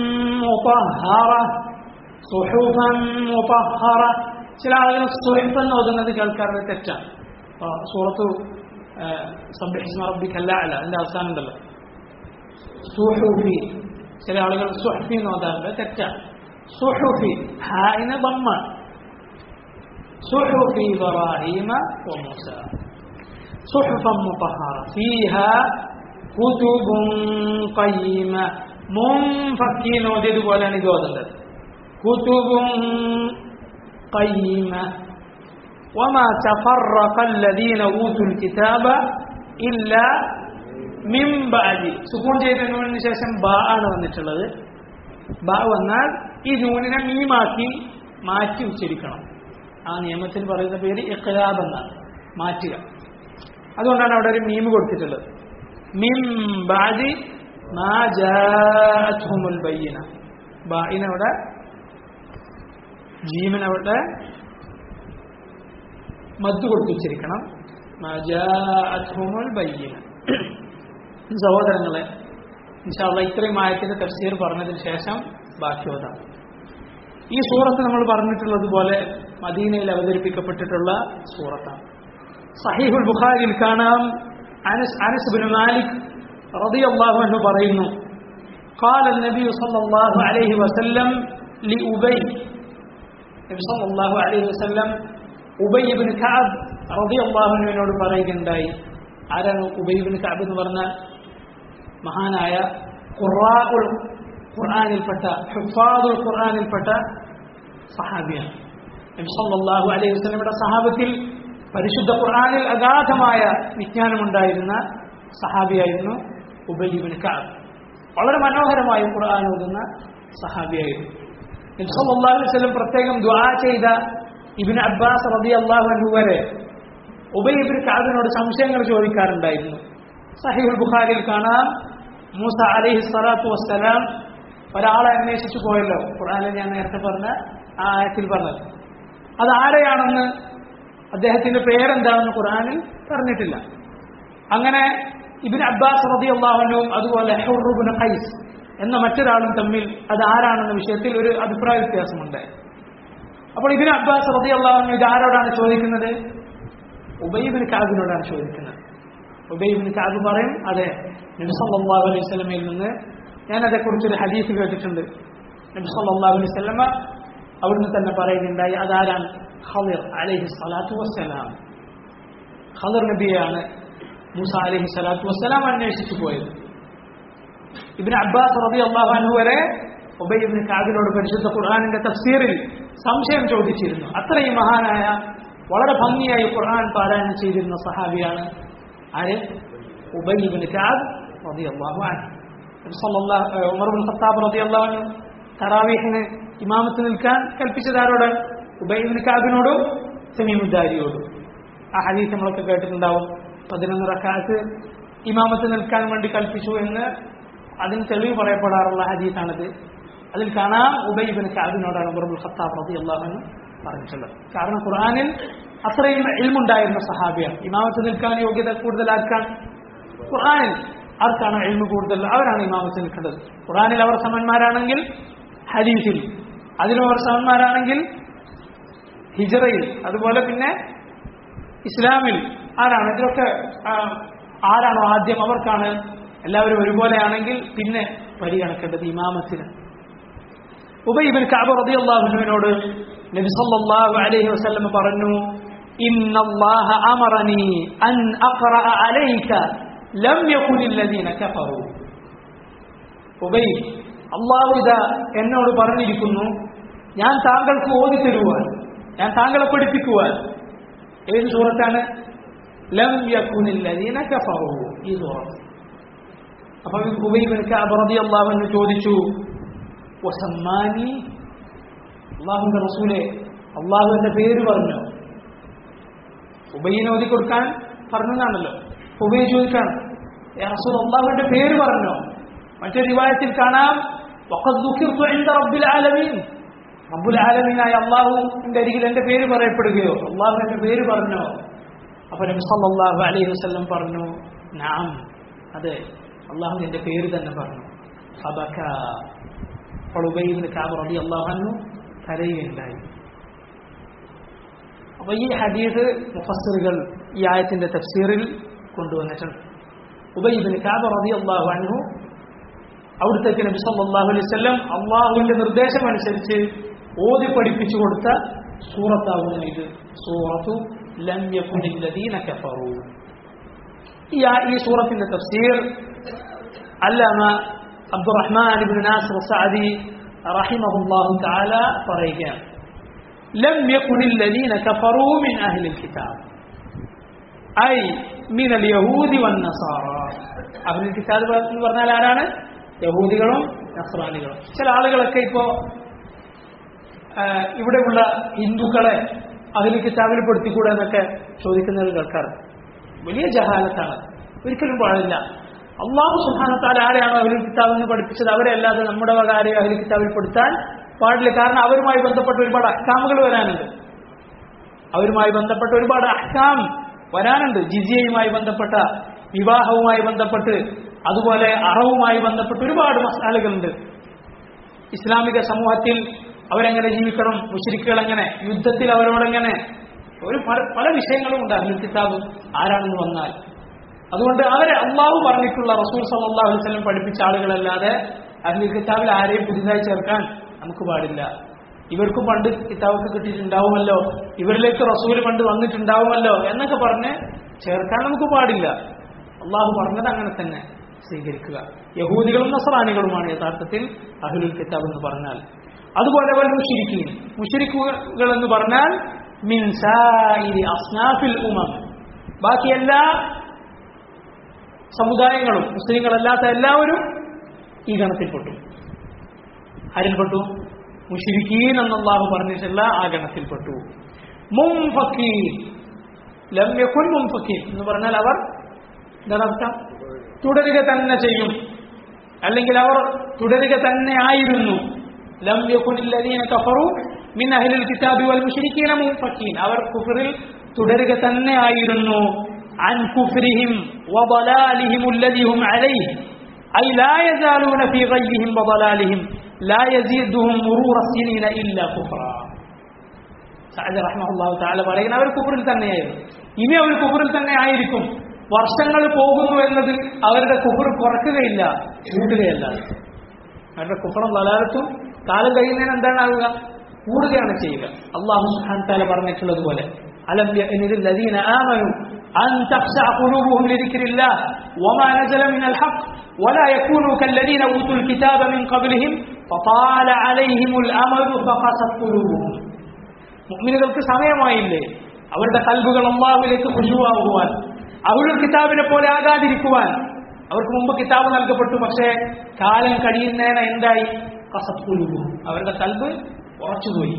മുതഹറ സുഹുഫം മുതഹറ ചില ആളുകൾ സുഹഫ് എന്ന് ഓതുന്നത് കേൾക്കാറുള്ളത് തെറ്റാണ് അപ്പൊ സൂറത്തു സംരക്ഷിച്ച റബ്ബിക്കല്ല അല്ല അതിന്റെ അവസാനം ഉണ്ടല്ലോ സുഹുഫി ചില ആളുകൾ സുഹഫി എന്ന് ഓതാറുണ്ട് തെറ്റാണ് സുഹുഫി ഹായിന് ബമ്മാണ് സുഹുഫി ഇബ്രാഹിമ വമൂസ സുഹുഫം മുതഹറ ഫീഹാ കുതുബുൻ ഖയ്യിമ മുൻഫക്കീൻ ഓതിയതുപോലെയാണ് ഇത് ഓതേണ്ടത് കുതുബുൻ ഖയ്യിമ وما تفرق الذين اوتوا الكتاب الا من بعد സുക്കൂൺ ചെയ്തതിനു ശേഷം ബാ ആണ് വന്നിട്ടുള്ളത് ബാ വന്നാൽ ഈ നൂനിനെ മീമാക്കി മാറ്റി ഉച്ചരിക്കണം ആ നിയമത്തിൽ പറയുന്ന പേര് ഇഖ്ലാബ് എന്നാണ് മാറ്റുക അതുകൊണ്ടാണ് അവിടെ ഒരു മീം കൊടുത്തിട്ടുള്ളത് മിം ബാദി മാ ജാഅത്ഹുമുൽ ബയ്യിന ബായിനവിടെ ജീവനവിടെ മദ്ദ് കൊടുത്തുവച്ചിരിക്കണം മാ ജാഅത്ഹുമുൽ ബയ്യിന സഹോദരങ്ങളെ ഇൻഷാല്ല ഇത്രയും ആയത്തിന്റെ തഫ്സീർ പറഞ്ഞതിന് ശേഷം ബാക്കി ഓതാം ഈ സൂറത്ത് നമ്മൾ പറഞ്ഞിട്ടുള്ളതുപോലെ മദീനയിൽ അവതരിപ്പിക്കപ്പെട്ടിട്ടുള്ള സൂറത്താണ് സഹീഹുൽ ബുഖാരിയിൽ കാണാം അനസ് അനസ് ബിൻ മാലിക് റളിയല്ലാഹു അൻഹു പറയുന്നു قال النبي صلى الله عليه وسلم لأبي നബി സല്ലല്ലാഹു അലൈഹി വസല്ലം ഉബൈ ഇബ്നു കഅബ് റളിയല്ലാഹു അൻഹുവിനോട് പറയുകയുണ്ടായി ആരാണ് ഉബൈ ഇബ്നു കഅബ് എന്ന് പറഞ്ഞാൽ മഹാനായ ഖുറാഉൽ ഖുർആനിൽപ്പെട്ട ഹുഫാദുൽ ഖുർആനിൽപ്പെട്ട സഹാബിയാണ് നബി സല്ലല്ലാഹു അലൈഹി വസല്ലമയുടെ സഹാബത്തിൽ പരിശുദ്ധ ഖുർആനിൽ അഗാധമായ വിജ്ഞാനമുണ്ടായിരുന്ന സഹാബിയായിരുന്നു ഉബൈ ഇബ്നു കഅബ് വളരെ മനോഹരമായി ഖുർആൻ ഓതുന്ന സഹാബിയായിരുന്നു നബി സല്ലല്ലാഹു അലൈഹി വസല്ലം പ്രത്യേകം ദുആ ചെയ്ത ഇബ്നു അബ്ബാസ് റളിയല്ലാഹു അൻഹു വരെ ഉബൈ ഇബ്നു കഅബിനോട് സംശയങ്ങൾ ചോദിക്കാറുണ്ടായിരുന്നു സഹീഹുൽ ബുഖാരിയിൽ കാണാം മൂസ അലൈഹി സ്വലാത്തു വസ്സലാം ഒരാളെ അന്വേഷിച്ചു പോയല്ലോ ഖുർആനിൽ ഞാൻ നേരത്തെ പറഞ്ഞ ആ ആയത്തിൽ പറഞ്ഞത് അത് ആരെയാണെന്ന് അദ്ദേഹത്തിന്റെ പേരെന്താണെന്ന് ഖുർആനിൽ പറഞ്ഞിട്ടില്ല അങ്ങനെ ഇബിൻ അബ്ബാസ് റബി അള്ളാഹുനും അതുപോലെ ഹുറുബിൻ ഖൈസ് എന്ന മറ്റൊരാളും തമ്മിൽ അത് ആരാണെന്ന വിഷയത്തിൽ ഒരു അഭിപ്രായ വ്യത്യാസമുണ്ട് അപ്പോൾ ഇബിൻ അബ്ബാസ് റബി അള്ളാഹുനു ഇത് ആരോടാണ് ചോദിക്കുന്നത് ഉബൈബിൻ കാബിനോടാണ് ചോദിക്കുന്നത് ഉബൈബിൻ കാബ് പറയും അതെ നബി സല്ലല്ലാഹു അലൈഹി വസല്ലമയിൽ നിന്ന് ഞാൻ അതേക്കുറിച്ചൊരു ഹദീസ് കേട്ടിട്ടുണ്ട് നബി സല്ലല്ലാഹു അലൈഹി വസല്ലമ അവിടുന്ന് തന്നെ പറയുന്നുണ്ടായി അതാരാണ് ഖളിർ അലൈഹി സ്വലാത്തു വസ്സലാം ഖളിർ നബിയാണ് മൂസ അലൈഹി സ്വലാത്തു വസ്സലാം അന്വേഷിച്ചു പോയത് ഇബ്നു അബ്ബാസ് റളിയല്ലാഹു അൻഹു വരെ ഉബൈ ഇബ്നു കാബിനോട് പരിശുദ്ധ ഖുർആനിന്റെ തഫ്സീറിൽ സംശയം ചോദിച്ചിരുന്നു അത്രയും മഹാനായ വളരെ ഭംഗിയായി ഖുർആൻ പാരായണം ചെയ്തിരുന്ന സഹാബിയാണ് ആര് ഉബൈ ഇബ്നു കാബ് റളിയല്ലാഹു അൻഹു നബി സല്ലല്ലാഹു ഉമർ ഇബ്നു ഖത്താബ് റളിയല്ലാഹു അൻഹു തറാവീഹിന് ഇമാമത്ത് നിൽക്കാൻ കൽപ്പിച്ചത് ആരോട് ഉബൈ ഇബ്നു കാബിനോടും സമീമുദ്ദാരിയോടും ആ ഹദീസ് നമ്മളൊക്കെ കേട്ടിട്ടുണ്ടാവും പതിനൊന്ന് റക്കാത്ത് ഇമാമത്ത് നിൽക്കാൻ വേണ്ടി കൽപ്പിച്ചു എന്ന് അതിന് തെളിവ് പറയപ്പെടാറുള്ള ഹദീസാണിത് അതിൽ കാണാം ഉബൈബിന് കാബിനോടാണ് ഉമർബുൽ ഖത്താബ് റതി അള്ളാഹുന്ന് പറഞ്ഞിട്ടുള്ളത് കാരണം ഖുർആാനിൽ അത്രയും എൽമുണ്ടായിരുന്ന സഹാബിയാണ് ഇമാമത്ത് നിൽക്കാൻ യോഗ്യത കൂടുതലാക്കാൻ ഖുർആാനിൽ ആർക്കാണ് എൽമ് കൂടുതൽ അവരാണ് ഇമാമത്ത് നിൽക്കേണ്ടത് ഖുർആാനിൽ അവർ സമന്മാരാണെങ്കിൽ ഹദീസിൽ അതിലും അവർ സമന്മാരാണെങ്കിൽ ഹിജറയിൽ അതുപോലെ പിന്നെ ഇസ്ലാമിൽ ആരാണ് ഇതിലൊക്കെ ആ, ആരാണോ ആദ്യം അവർക്കാണ് എല്ലാവരും ഒരുപോലെയാണെങ്കിൽ പിന്നെ പരിഗണിക്കേണ്ടത് ഇമാമത്തിന് ഉബൈബിൻ കാബ് റളിയല്ലാഹുവിനോട് നബി സല്ലല്ലാഹു അലൈഹി വസല്ലം പറഞ്ഞു ഇന്നല്ലാഹ അമറനി അൻ അഖറഅ അലൈക ലം യകുനിൽ ലദീന കഫറു ഉബൈ അള്ളാഹു ഇതാ എന്നോട് പറഞ്ഞിരിക്കുന്നു ഞാൻ താങ്കൾക്ക് ഓതി തരുവാൻ ഞാൻ താങ്കളെ പഠിപ്പിക്കുവാൻ ഏത് സൂറത്താണ് ലം യകുനിൽ ലദീന കഫറു ഈ സൂറത്ത് അപ്പൊ ഉബൈബിൻ കാബ് റളിയല്ലാഹു അൻഹു ചോദിച്ചു വസമ്മാനി അള്ളാഹുന്റെ റസൂലെ അള്ളാഹുവിന്റെ പേര് പറഞ്ഞു ഉബൈനെ ഓതി കൊടുക്കാൻ പറഞ്ഞതാണല്ലോ ഉബൈ ചോദിക്കാണ് "യാ റസൂൽ അള്ളാഹുവിന്റെ പേര് പറഞ്ഞോ മറ്റൊരു റിവായത്തിൽ കാണാം "വഖദ് ദുഖിർതു ഇൻദ റബ്ബിൽ ആലമീൻ റബ്ബുൽ ആലമീനായ അള്ളാഹുവിന്റെ അരികിൽ എന്റെ പേര് പറയപ്പെടുകയോ അള്ളാഹുവിന്റെ പേര് പറഞ്ഞോ അപ്പൊ നബി സല്ലല്ലാഹു അലൈഹി വസല്ലം പറഞ്ഞു നാം അതെ അള്ളാഹു എന്റെ പേര് തന്നെ പറഞ്ഞു ഫബക അപ്പോൾ ഉബൈബിന് കാബ് റബി അള്ളാഹു കരയുകയുണ്ടായി അപ്പൊ ഈ ഹദീസ് മുഫസ്സിറുകൾ ഈ ആയത്തിന്റെ തഫ്സീറിൽ കൊണ്ടുവന്നിട്ടുണ്ട് ഉബൈബിന് കാബ് റബി അള്ളാഹു അൻഹു അവിടുത്തേക്ക് നബി സല്ലല്ലാഹു അലൈഹി വസല്ലം അള്ളാഹുവിന്റെ നിർദ്ദേശം അനുസരിച്ച് ഓതി പഠിപ്പിച്ചു കൊടുത്ത സൂറത്താവുന്നു ഇത് സൂറത്തു ലം യകുനിൽ ലദീന കഫറു ഈ ആ- ഈ സൂറത്തിന്റെ തഫ്സീർ അല്ലാമ അബ്ദുറഹ്മാൻ ഇബ്നു നാസിർ സഅദി റഹിമഹുല്ലാഹു തആല പറയുകയാണ് ലം യകുനിൽ ലദീന കഫറു മിൻ അഹ്ലിൽ കിതാബ് ഐ മിൻ അൽ യഹൂദി വൻ നസാറ അഹ്ലുൽ കിതാബ് എന്ന് പറഞ്ഞാൽ ആരാണ് യഹൂദികളും നസ്രാനികളും ചില ആളുകളൊക്കെ ഇപ്പോ ആ, ഇവിടെയുള്ള ഹിന്ദുക്കളെ അഹ്ലുൽ കിതാബിൽ പെടുത്തിക്കൂടെ എന്നൊക്കെ ചോദിക്കുന്നത് കേൾക്കാറുണ്ട് വലിയ ജഹാലത്താണ് ഒരിക്കലും പാടില്ല അള്ളാഹു സുഹാനത്താൽ ആരെയാണോ അഹ്ലുൽ കിതാബ് എന്ന് പഠിപ്പിച്ചത് അവരെ അല്ലാതെ നമ്മുടെ വക ആരെയും അഹ്ലുൽ കിതാബിൽ പെടുത്താൻ പാടില്ല കാരണം അവരുമായി ബന്ധപ്പെട്ട ഒരുപാട് അഹ്കാമുകൾ വരാനുണ്ട് അവരുമായി ബന്ധപ്പെട്ട ഒരുപാട് അഹ്കാം വരാനുണ്ട് ജിസിയയുമായി ബന്ധപ്പെട്ട വിവാഹവുമായി ബന്ധപ്പെട്ട് അതുപോലെ അറവുമായി ബന്ധപ്പെട്ട് ഒരുപാട് മസാലകളുണ്ട് ഇസ്ലാമിക സമൂഹത്തിൽ അവരെങ്ങനെ ജീവിക്കണം മുഷരിക്കുകൾ എങ്ങനെ യുദ്ധത്തിൽ അവരോടെങ്ങനെ ഒരു പല പല വിഷയങ്ങളും ഉണ്ട് അഹ്ലുൽ കിതാബ് ആരാണെന്ന് വന്നാൽ അതുകൊണ്ട് അവരെ അള്ളാഹു പറഞ്ഞിട്ടുള്ള റസൂൽ സല്ലല്ലാഹു അലൈഹി വസല്ലം പഠിപ്പിച്ച ആളുകളല്ലാതെ അഹ്ലുൽ കിതാബിൽ ആരെയും പുതുതായി ചേർക്കാൻ നമുക്ക് പാടില്ല ഇവർക്ക് പണ്ട് കിതാബൊക്കെ കിട്ടിയിട്ടുണ്ടാവുമല്ലോ ഇവരിലേക്ക് റസൂൽ പണ്ട് വന്നിട്ടുണ്ടാവുമല്ലോ എന്നൊക്കെ പറഞ്ഞ് ചേർക്കാൻ നമുക്ക് പാടില്ല അള്ളാഹു പറഞ്ഞത് അങ്ങനെ തന്നെ സ്വീകരിക്കുക യഹൂദികളും നസറാനികളുമാണ് യഥാർത്ഥത്തിൽ അഹ്ലുൽ കിതാബ് എന്ന് പറഞ്ഞാൽ അതുപോലെ വൽ മുഷിരിക്കീൻ മുഷിരിക്കുകൾ എന്ന് പറഞ്ഞാൽ മിൻ സായിരി അസ്നാഫിൽ ഉമം ബാക്കി എല്ലാ സമുദായങ്ങളും മുസ്ലിങ്ങളല്ലാത്ത എല്ലാവരും ഈ ഗണത്തിൽപ്പെട്ടു ആരിൽപ്പെട്ടു മുഷിരിക്കീൻ എന്നല്ലാഹു പറഞ്ഞിട്ടുള്ള ആ ഗണത്തിൽപ്പെട്ടു മുംഫക്കീൻ ലം യകുൻ മുംഫക്കീൻ എന്ന് പറഞ്ഞാൽ അവർ എന്താണ് അർത്ഥം തുടരുക തന്നെ ചെയ്യും അല്ലെങ്കിൽ അവർ തുടരുക തന്നെ ആയിരുന്നു ലം യകുനിൽ ലദീന കഫറു മിൻ അഹ്ലിൽ കിതാബി വൽ മുശ്രിക്കീന മുൻഫക്കീൻ അവർ കുഫറിൽ തുടരുക തന്നെ ആയിരുന്നു عن كفرهم وضلالهم الذي هم عليه أي لا يزالون في غيهم وضلالهم لا يزيدهم مرور السنين إلا كفرا സഅദ് റഹ്മഹുല്ലാഹു തആല പറയുന്ന അവർ കുഫറിൽ തന്നെയായിരുന്നു ഇനി അവർ കുഫറിൽ തന്നെ ആയിരിക്കും വർഷങ്ങൾ പോകുന്നു എന്നത് അവരുടെ കുഫർ കുറയ്ക്കുകയില്ല കൂട്ടുകയല്ല അവരുടെ കുഫറും വലാലത്തും കാലം കഴിയുന്നതിന് എന്താണ് ആവുക കൂടുകയാണ് ചെയ്യുക അള്ളാഹു സുഹാൻ താല പറഞ്ഞിട്ടുള്ളതുപോലെ അലം യഅനിൽ ലദീന ആമനു അൻ തഖ്ശഅ ഖുലൂബുഹും ലിദിക്രില്ലാഹ് വമാ നസല മിനൽ ഹഖ് ولا يكونوا كالذين اوتوا الكتاب من قبلهم فطال عليهم الامد فقست قلوبهم മുഅ്മിനുകൾക്ക് സമയമായില്ലേ അവരുടെ കൽബുകൾ അള്ളാഹുവിലേക്ക് ഖുശുവാകുവാൻ അവരുടെ കിതാബിനെ പോലെ ആകാതിരിക്കുവാൻ അവർക്ക് മുമ്പ് കിതാബ് നൽകപ്പെട്ടു പക്ഷേ കാലം കഴിയുന്നേന എന്തായി കസപ്പുലുകു അവരുടെ കൽബ് ഉറച്ചുപോയി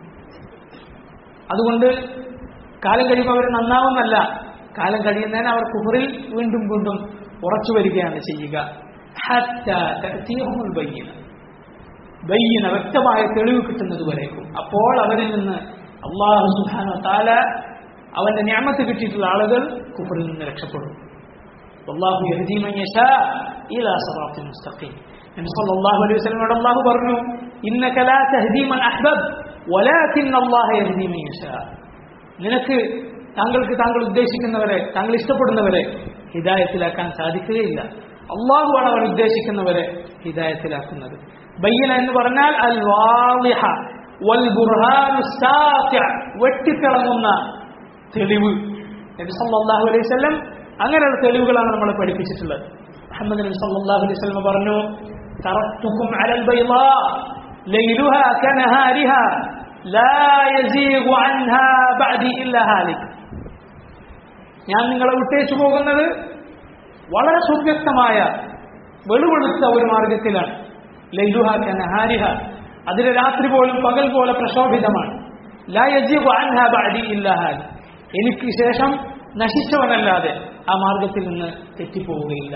അതുകൊണ്ട് കാലം കഴിയുമ്പോൾ അവർ നന്നാവുന്നല്ല കാലം കഴിയുന്നതിന് അവർ കുഹറിൽ വീണ്ടും വീണ്ടും ഉറച്ചു വരികയാണ് ചെയ്യുക ഹത്താ തഅ്തിയഹുൽ ബയ്യിന ബയ്യന വ്യക്തമായ തെളിവ് കിട്ടുന്നത് വരേക്കും അപ്പോൾ അവരിൽ നിന്ന് അള്ളാഹു സുബ്ഹാനഹു താല അവന്റെ ഞാമത്ത് കിട്ടിയിട്ടുള്ള ആളുകൾ കുഫറിൽ നിന്ന് രക്ഷപ്പെടും അള്ളാഹു യഹ്ദി മൻ യശാ ഇലാ സിറാത്തിൻ മുസ്തഖീം നബി സല്ലല്ലാഹു അലൈഹി വസല്ലമയോട് അള്ളാഹു പറഞ്ഞു ഇന്നക ലാ തഹ്ദി മൻ അഹ്ബബ് വലാകിന്ന അല്ലാഹ യഹ്ദി മൻ യശാ നിനക്ക് താങ്കൾക്ക് താങ്കൾ ഉദ്ദേശിക്കുന്നവരെ താങ്കൾ ഇഷ്ടപ്പെടുന്നവരെ ഹിദായത്തിലാക്കാൻ സാധിക്കുകയില്ല അള്ളാഹുവാണ് അവൻ ഉദ്ദേശിക്കുന്നവരെ ഹിദായത്തിലാക്കുന്നത് ബയ്യന എന്ന് പറഞ്ഞാൽ അൽ വാളിഹ വൽ ബുർഹാനു സാത്തിഅ വെട്ടിത്തിളങ്ങുന്ന തെളിവ് നബി സല്ലല്ലാഹു അലൈഹി വസല്ലം അങ്ങനെയുള്ള തെളിവുകളാണ് നമ്മളെ പഠിപ്പിച്ചിട്ടുള്ളത് മുഹമ്മദ് നബി സല്ലല്ലാഹു അലൈഹി വസല്ലം പറഞ്ഞു തറക്തുക്കും അലൽ ബൈളാ ലൈലുഹാ കനഹാരിഹാ ലാ യസീഗു അൻഹാ ബഅദി ഇല്ലാ ഹാലിക് ഞാൻ നിങ്ങളെ വിട്ടേച്ചു പോകുന്നത് വളരെ സുവ്യക്തമായ വെളുവെളുത്ത ഒരു മാർഗത്തിലാണ് ലൈലുഹ കനഹാരിഹ അതിലെ രാത്രി പോലും പകൽ പോലെ പ്രശോഭിതമാണ് ലാ യസീഗു അൻഹാ ബഅദി ഇല്ലാ ഹാലിക് എനിക്ക് ശേഷം നശിച്ചവനല്ലാതെ ആ മാർഗത്തിൽ നിന്ന് തെറ്റിപ്പോവുകയില്ല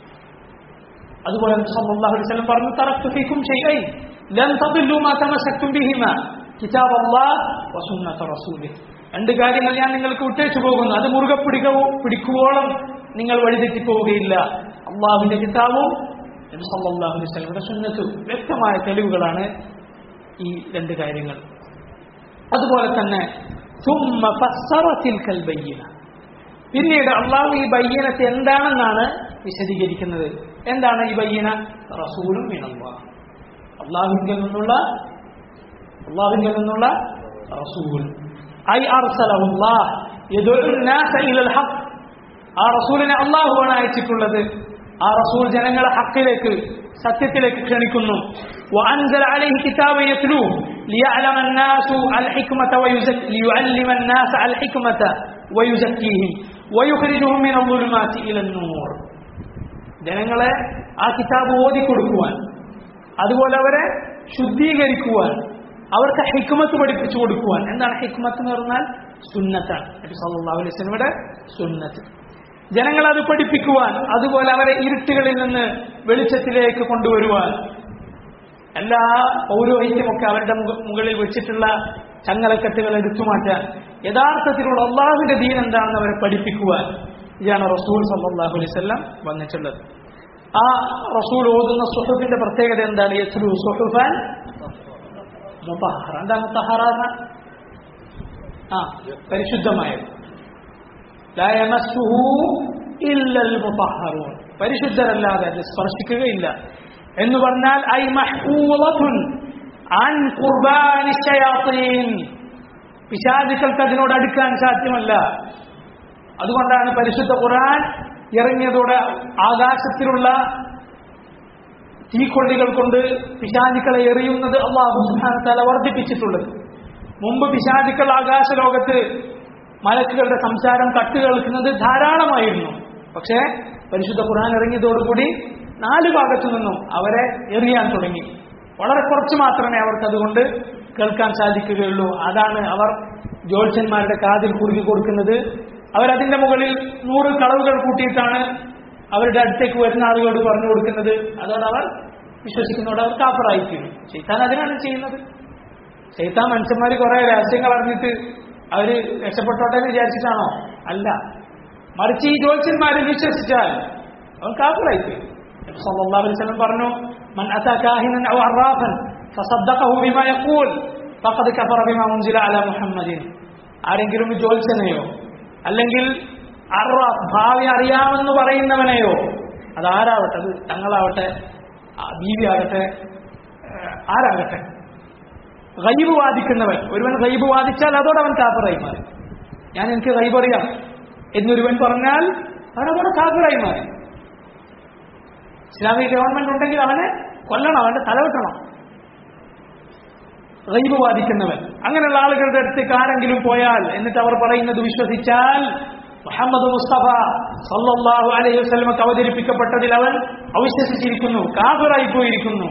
അതുപോലെ സല്ലല്ലാഹു അലൈഹി വസല്ലം പറഞ്ഞു തറക്തു ഫീക്കും ഷൈഅൻ ലൻ തദില്ലു മാ തമസക്തും ബിഹിമാ കിതാബ് അല്ലാഹ് വസുന്നത റസൂലിഹ് രണ്ട് കാര്യങ്ങൾ ഞാൻ നിങ്ങൾക്ക് വിട്ടേച്ചു പോകുന്നു അത് മുറുകെ പിടിക്കവോ പിടിക്കുവോളം നിങ്ങൾ വഴിതെറ്റിപ്പോവുകയില്ല അള്ളാഹുവിന്റെ കിതാബും നബി സല്ലല്ലാഹു അലൈഹി വസല്ലമയുടെ സുന്നത്തും വ്യക്തമായ തെളിവുകളാണ് ഈ രണ്ട് കാര്യങ്ങൾ അതുപോലെ തന്നെ ثم فسر تلك البينة പിന്നീട് അള്ളാഹു ഈ ബയ്യനത്ത് എന്താണെന്നാണ് വിശദീകരിക്കുന്നത് എന്താണ് ഈ ബയ്യന റസൂലും മിനല്ലാഹ് അള്ളാഹുവിൽ നിന്നുള്ള അള്ളാഹുവിൽ നിന്നുള്ള റസൂൽ ഐ അർസലഹുല്ലാഹ് യദുഉ الناس الى الحق ആ റസൂലിനെ അള്ളാഹുവാണ് അയച്ചിട്ടുള്ളത് ആ റസൂൽ ജനങ്ങളെ ഹക്കിലേക്ക് സത്യത്തിലേക്ക് ക്ഷണിക്കുന്നു وأنزل عليه كتابا يتلوه ليعلم الناس الحكمة ويزك ليعلم الناس الحكمة ويزكيهم ويخرجهم من الظلمات إلى النور ജനങ്ങളെ ആ കിതാബ് ഓതിക്കൊടുക്കുവാൻ അതുപോലെ അവരെ ശുദ്ധീകരിക്കുവാൻ അവർക്ക് ഹിക്മത്ത് പഠിപ്പിച്ചു കൊടുക്കുവാൻ എന്താണ് ഹിക്മത്ത് എന്ന് പറഞ്ഞാൽ സുന്നത്താണ് നബി സല്ലല്ലാഹു അലൈഹി വസല്ലമയുടെ സുന്നത്ത് ജനങ്ങളെ അത് പഠിപ്പിക്കുവാൻ അതുപോലെ അവരെ ഇരുട്ടുകളിൽ നിന്ന് വെളിച്ചത്തിലേക്ക് കൊണ്ടുവരുവാൻ എല്ലാ പൗരോഹിത്യമൊക്കെ അവരുടെ മുക- മുകളിൽ വെച്ചിട്ടുള്ള ചങ്ങലക്കെട്ടുകൾ എടുത്തു മാറ്റാൻ യഥാർത്ഥത്തിലുള്ള അള്ളാഹുവിന്റെ ദീൻ എന്താണെന്ന് അവരെ പഠിപ്പിക്കുവാൻ ഇതാണ് റസൂൽ സല്ലല്ലാഹു അലൈഹി വസല്ലം വന്നിട്ടുള്ളത് ആ റസൂൽ ഓതുന്ന സുഹൃത്തിന്റെ പ്രത്യേകത എന്താണ് യസ്ലു സുഹുഫാൻ മുത്തഹറ എന്താ മുത്തഹറ ആ പരിശുദ്ധമായത് ലാ യമസ്സുഹു ഇല്ലൽ മുത്തഹറൂൻ പരിശുദ്ധരല്ലാതെ അത് സ്പർശിക്കുകയില്ല എന്ന് പറഞ്ഞാൽ ഐ മഹ്ഫൂളത്തുൻ അൻ ഖുർബാനി ശയാത്തീൻ പിശാചുക്കൾക്ക് അതിനോട് അടുക്കാൻ സാധ്യമല്ല അതുകൊണ്ടാണ് പരിശുദ്ധ ഖുർആൻ ഇറങ്ങിയതോടെ ആകാശത്തിലുള്ള തീക്കൊള്ളികൾ കൊണ്ട് പിശാചുക്കളെ എറിയുന്നത് അള്ളാഹു സുബ്ഹാനഹു തആല വർദ്ധിപ്പിച്ചിട്ടുള്ളത് മുമ്പ് പിശാചുക്കൾ ആകാശലോകത്ത് മലക്കുകളുടെ സംസാരം കട്ട് കേൾക്കുന്നത് ധാരാളമായിരുന്നു പക്ഷേ പരിശുദ്ധ ഖുർആൻ ഇറങ്ങിയതോടുകൂടി നാല് ഭാഗത്തു നിന്നും അവരെ എറിയാൻ തുടങ്ങി വളരെ കുറച്ച് മാത്രമേ അവർക്ക് അതുകൊണ്ട് കേൾക്കാൻ സാധിക്കുകയുള്ളൂ അതാണ് അവർ ജ്യോത്സ്യന്മാരുടെ കാതിൽ കുറുകി കൊടുക്കുന്നത് അവരതിന്റെ മുകളിൽ നൂറ് കളവുകൾ കൂട്ടിയിട്ടാണ് അവരുടെ അടുത്തേക്ക് വരുന്ന ആളുകളോട് പറഞ്ഞു കൊടുക്കുന്നത് അതോടെ അവർ വിശ്വസിക്കുന്നതോടെ അവർ കാപ്പറായി തീരും ചെയ്താൻ അതിനാണ് ചെയ്യുന്നത് ചെയ്താൻ മനുഷ്യന്മാർ കുറെ രഹസ്യങ്ങൾ അറിഞ്ഞിട്ട് അവര് രക്ഷപ്പെട്ടോട്ടെ എന്ന് വിചാരിച്ചിട്ടാണോ അല്ല മറിച്ച് ഈ ജ്യോത്സ്യന്മാരിൽ വിശ്വസിച്ചാൽ അവൻ കാപ്പറായി തീരും നബി സല്ലല്ലാഹു അലൈഹി വസല്ലം പറഞ്ഞു മൻ അതാ കാഹിനൻ ഔ അറാഫൻ ഫസദ്ദഖഹു ബിമാ യഖൂൽ ഫഖദ് കഫറ ബിമാ ഉൻസില അലാ മുഹമ്മദിൻ ആരെങ്കിലും ജ്യോത്സ്യനെയോ അല്ലെങ്കിൽ അറാഫ് ഭാവി അറിയാമെന്ന് പറയുന്നവനെയോ അതാരാവട്ടെ അത് തങ്ങളാവട്ടെ ആ ബീവി ആകട്ടെ ഏഹ് ആരാകട്ടെ ഗൈബ് വാദിക്കുന്നവൻ ഒരുവൻ ഗൈബ് വാദിച്ചാൽ അതോടെ അവൻ കാഫറായി മാറി ഞാൻ എനിക്ക് ഗൈബ് അറിയാം എന്നൊരുവൻ പറഞ്ഞാൽ അവൻ അതോടെ കാഫറായി മാറി ഇസ്ലാമിക ഗവൺമെന്റ് ഉണ്ടെങ്കിൽ അവനെ കൊല്ലണം അവന്റെ തലവെട്ടണം ഗൈബ് വാദിക്കുന്നവൻ അങ്ങനെയുള്ള ആളുകളുടെ അടുത്തേക്ക് ആരെങ്കിലും പോയാൽ എന്നിട്ട് അവർ പറയുന്നത് വിശ്വസിച്ചാൽ മുഹമ്മദ് മുസ്തഫ സല്ലല്ലാഹു അലൈഹി വസല്ലമക്ക് അവതരിപ്പിക്കപ്പെട്ടതിൽ അവൻ അവിശ്വസിച്ചിരിക്കുന്നു കാഫിറായി പോയിരിക്കുന്നു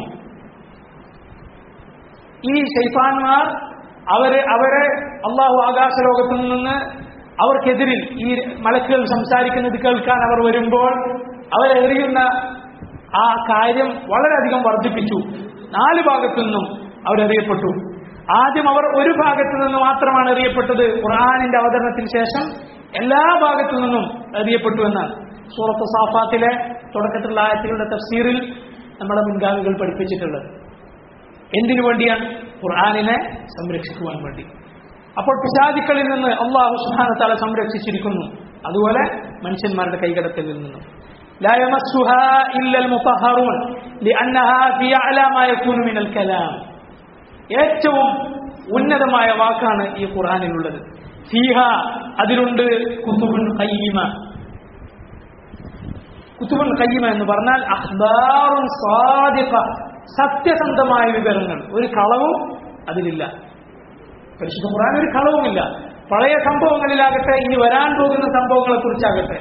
ഈ ശൈത്താന്മാർ അവരെ അവരെ അള്ളാഹു ആകാശലോകത്തു നിന്ന് അവർക്കെതിരിൽ ഈ മലക്കുകൾ സംസാരിക്കുന്നത് കേൾക്കാൻ അവർ വരുമ്പോൾ അവരെ എറിയുന്ന ആ കാര്യം വളരെയധികം വർദ്ധിപ്പിച്ചു നാല് ഭാഗത്തു നിന്നും അവരെറിയപ്പെട്ടു ആദ്യം അവർ ഒരു ഭാഗത്തു നിന്ന് മാത്രമാണ് എറിയപ്പെട്ടത് ഖുർആാനിന്റെ അവതരണത്തിന് ശേഷം എല്ലാ ഭാഗത്തു നിന്നും എറിയപ്പെട്ടു എന്നാണ് സൂറത്ത് സാഫാത്തിലെ തുടക്കത്തിലുള്ള ആയത്തുകളുടെ തഫ്സീറിൽ നമ്മുടെ മുൻഗാമികൾ പഠിപ്പിച്ചിട്ടുള്ളത് എന്തിനു വേണ്ടിയാണ് ഖുർആാനിനെ സംരക്ഷിക്കുവാൻ വേണ്ടി അപ്പോൾ പിശാചുക്കളിൽ നിന്ന് അള്ളാഹു സുഹാനത്താല സംരക്ഷിച്ചിരിക്കുന്നു അതുപോലെ മനുഷ്യന്മാരുടെ കൈകടത്തലിൽ നിന്നും لا يمسها إلا المطهرون لأنها في أعلى ما يكون من الكلام ഏറ്റവും ഉന്നതമായ വാക്കാണ് ഈ ഖുർആാനിലുള്ളത് ഫീഹ അതിലുണ്ട് കുത്തുബുൻ കയ്യമ കുത്തുബുൻ കയ്യമ എന്ന് പറഞ്ഞാൽ അഖ്ബാറുൻ സാദിഖ സത്യസന്ധമായ വിവരങ്ങൾ ഒരു കളവും അതിലില്ല പരിശുദ്ധ ഖുർആൻ ഒരു കളവുമില്ല പഴയ സംഭവങ്ങളിലാകട്ടെ ഇനി വരാൻ പോകുന്ന സംഭവങ്ങളെ കുറിച്ചാകട്ടെ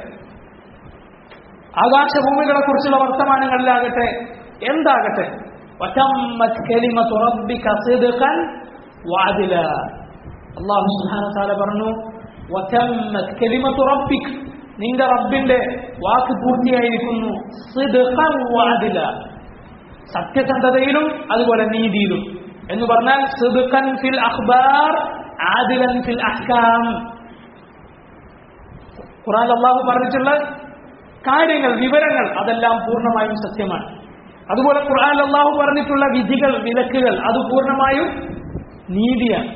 ആകാശഭൂമികളെ കുറിച്ചുള്ള വർത്തമാനങ്ങളിലാകട്ടെ എന്താകട്ടെ വതമ്മത് കലിമത്തു റബ്ബിക സിദ്ഖൻ വഅദില അല്ലാഹു സുബ്ഹാനഹു വതആല പറഞ്ഞു വതമ്മത് കലിമത്തു റബ്ബിക നിന്റെ റബ്ബിന്റെ വാക്ക് പൂർത്തിയായിരിക്കുന്നു സിദ്ഖൻ വഅദില സത്യസന്ധതയിലും അതുപോലെ നീതിയിലും എന്ന് പറഞ്ഞാൽ സിദ്ഖൻ ഫിൽ അഖ്ബാർ ആദിലൻ ഫിൽ അഹ്കാം ഖുർആൻ അല്ലാഹു പറഞ്ഞിട്ടുള്ള കാര്യങ്ങൾ വിവരങ്ങൾ അതെല്ലാം പൂർണ്ണമായും സത്യമാണ് അതുപോലെ ഖുർആൻ അള്ളാഹു പറഞ്ഞിട്ടുള്ള വിധികൾ വിലക്കുകൾ അത് പൂർണ്ണമായും നീതിയാണ്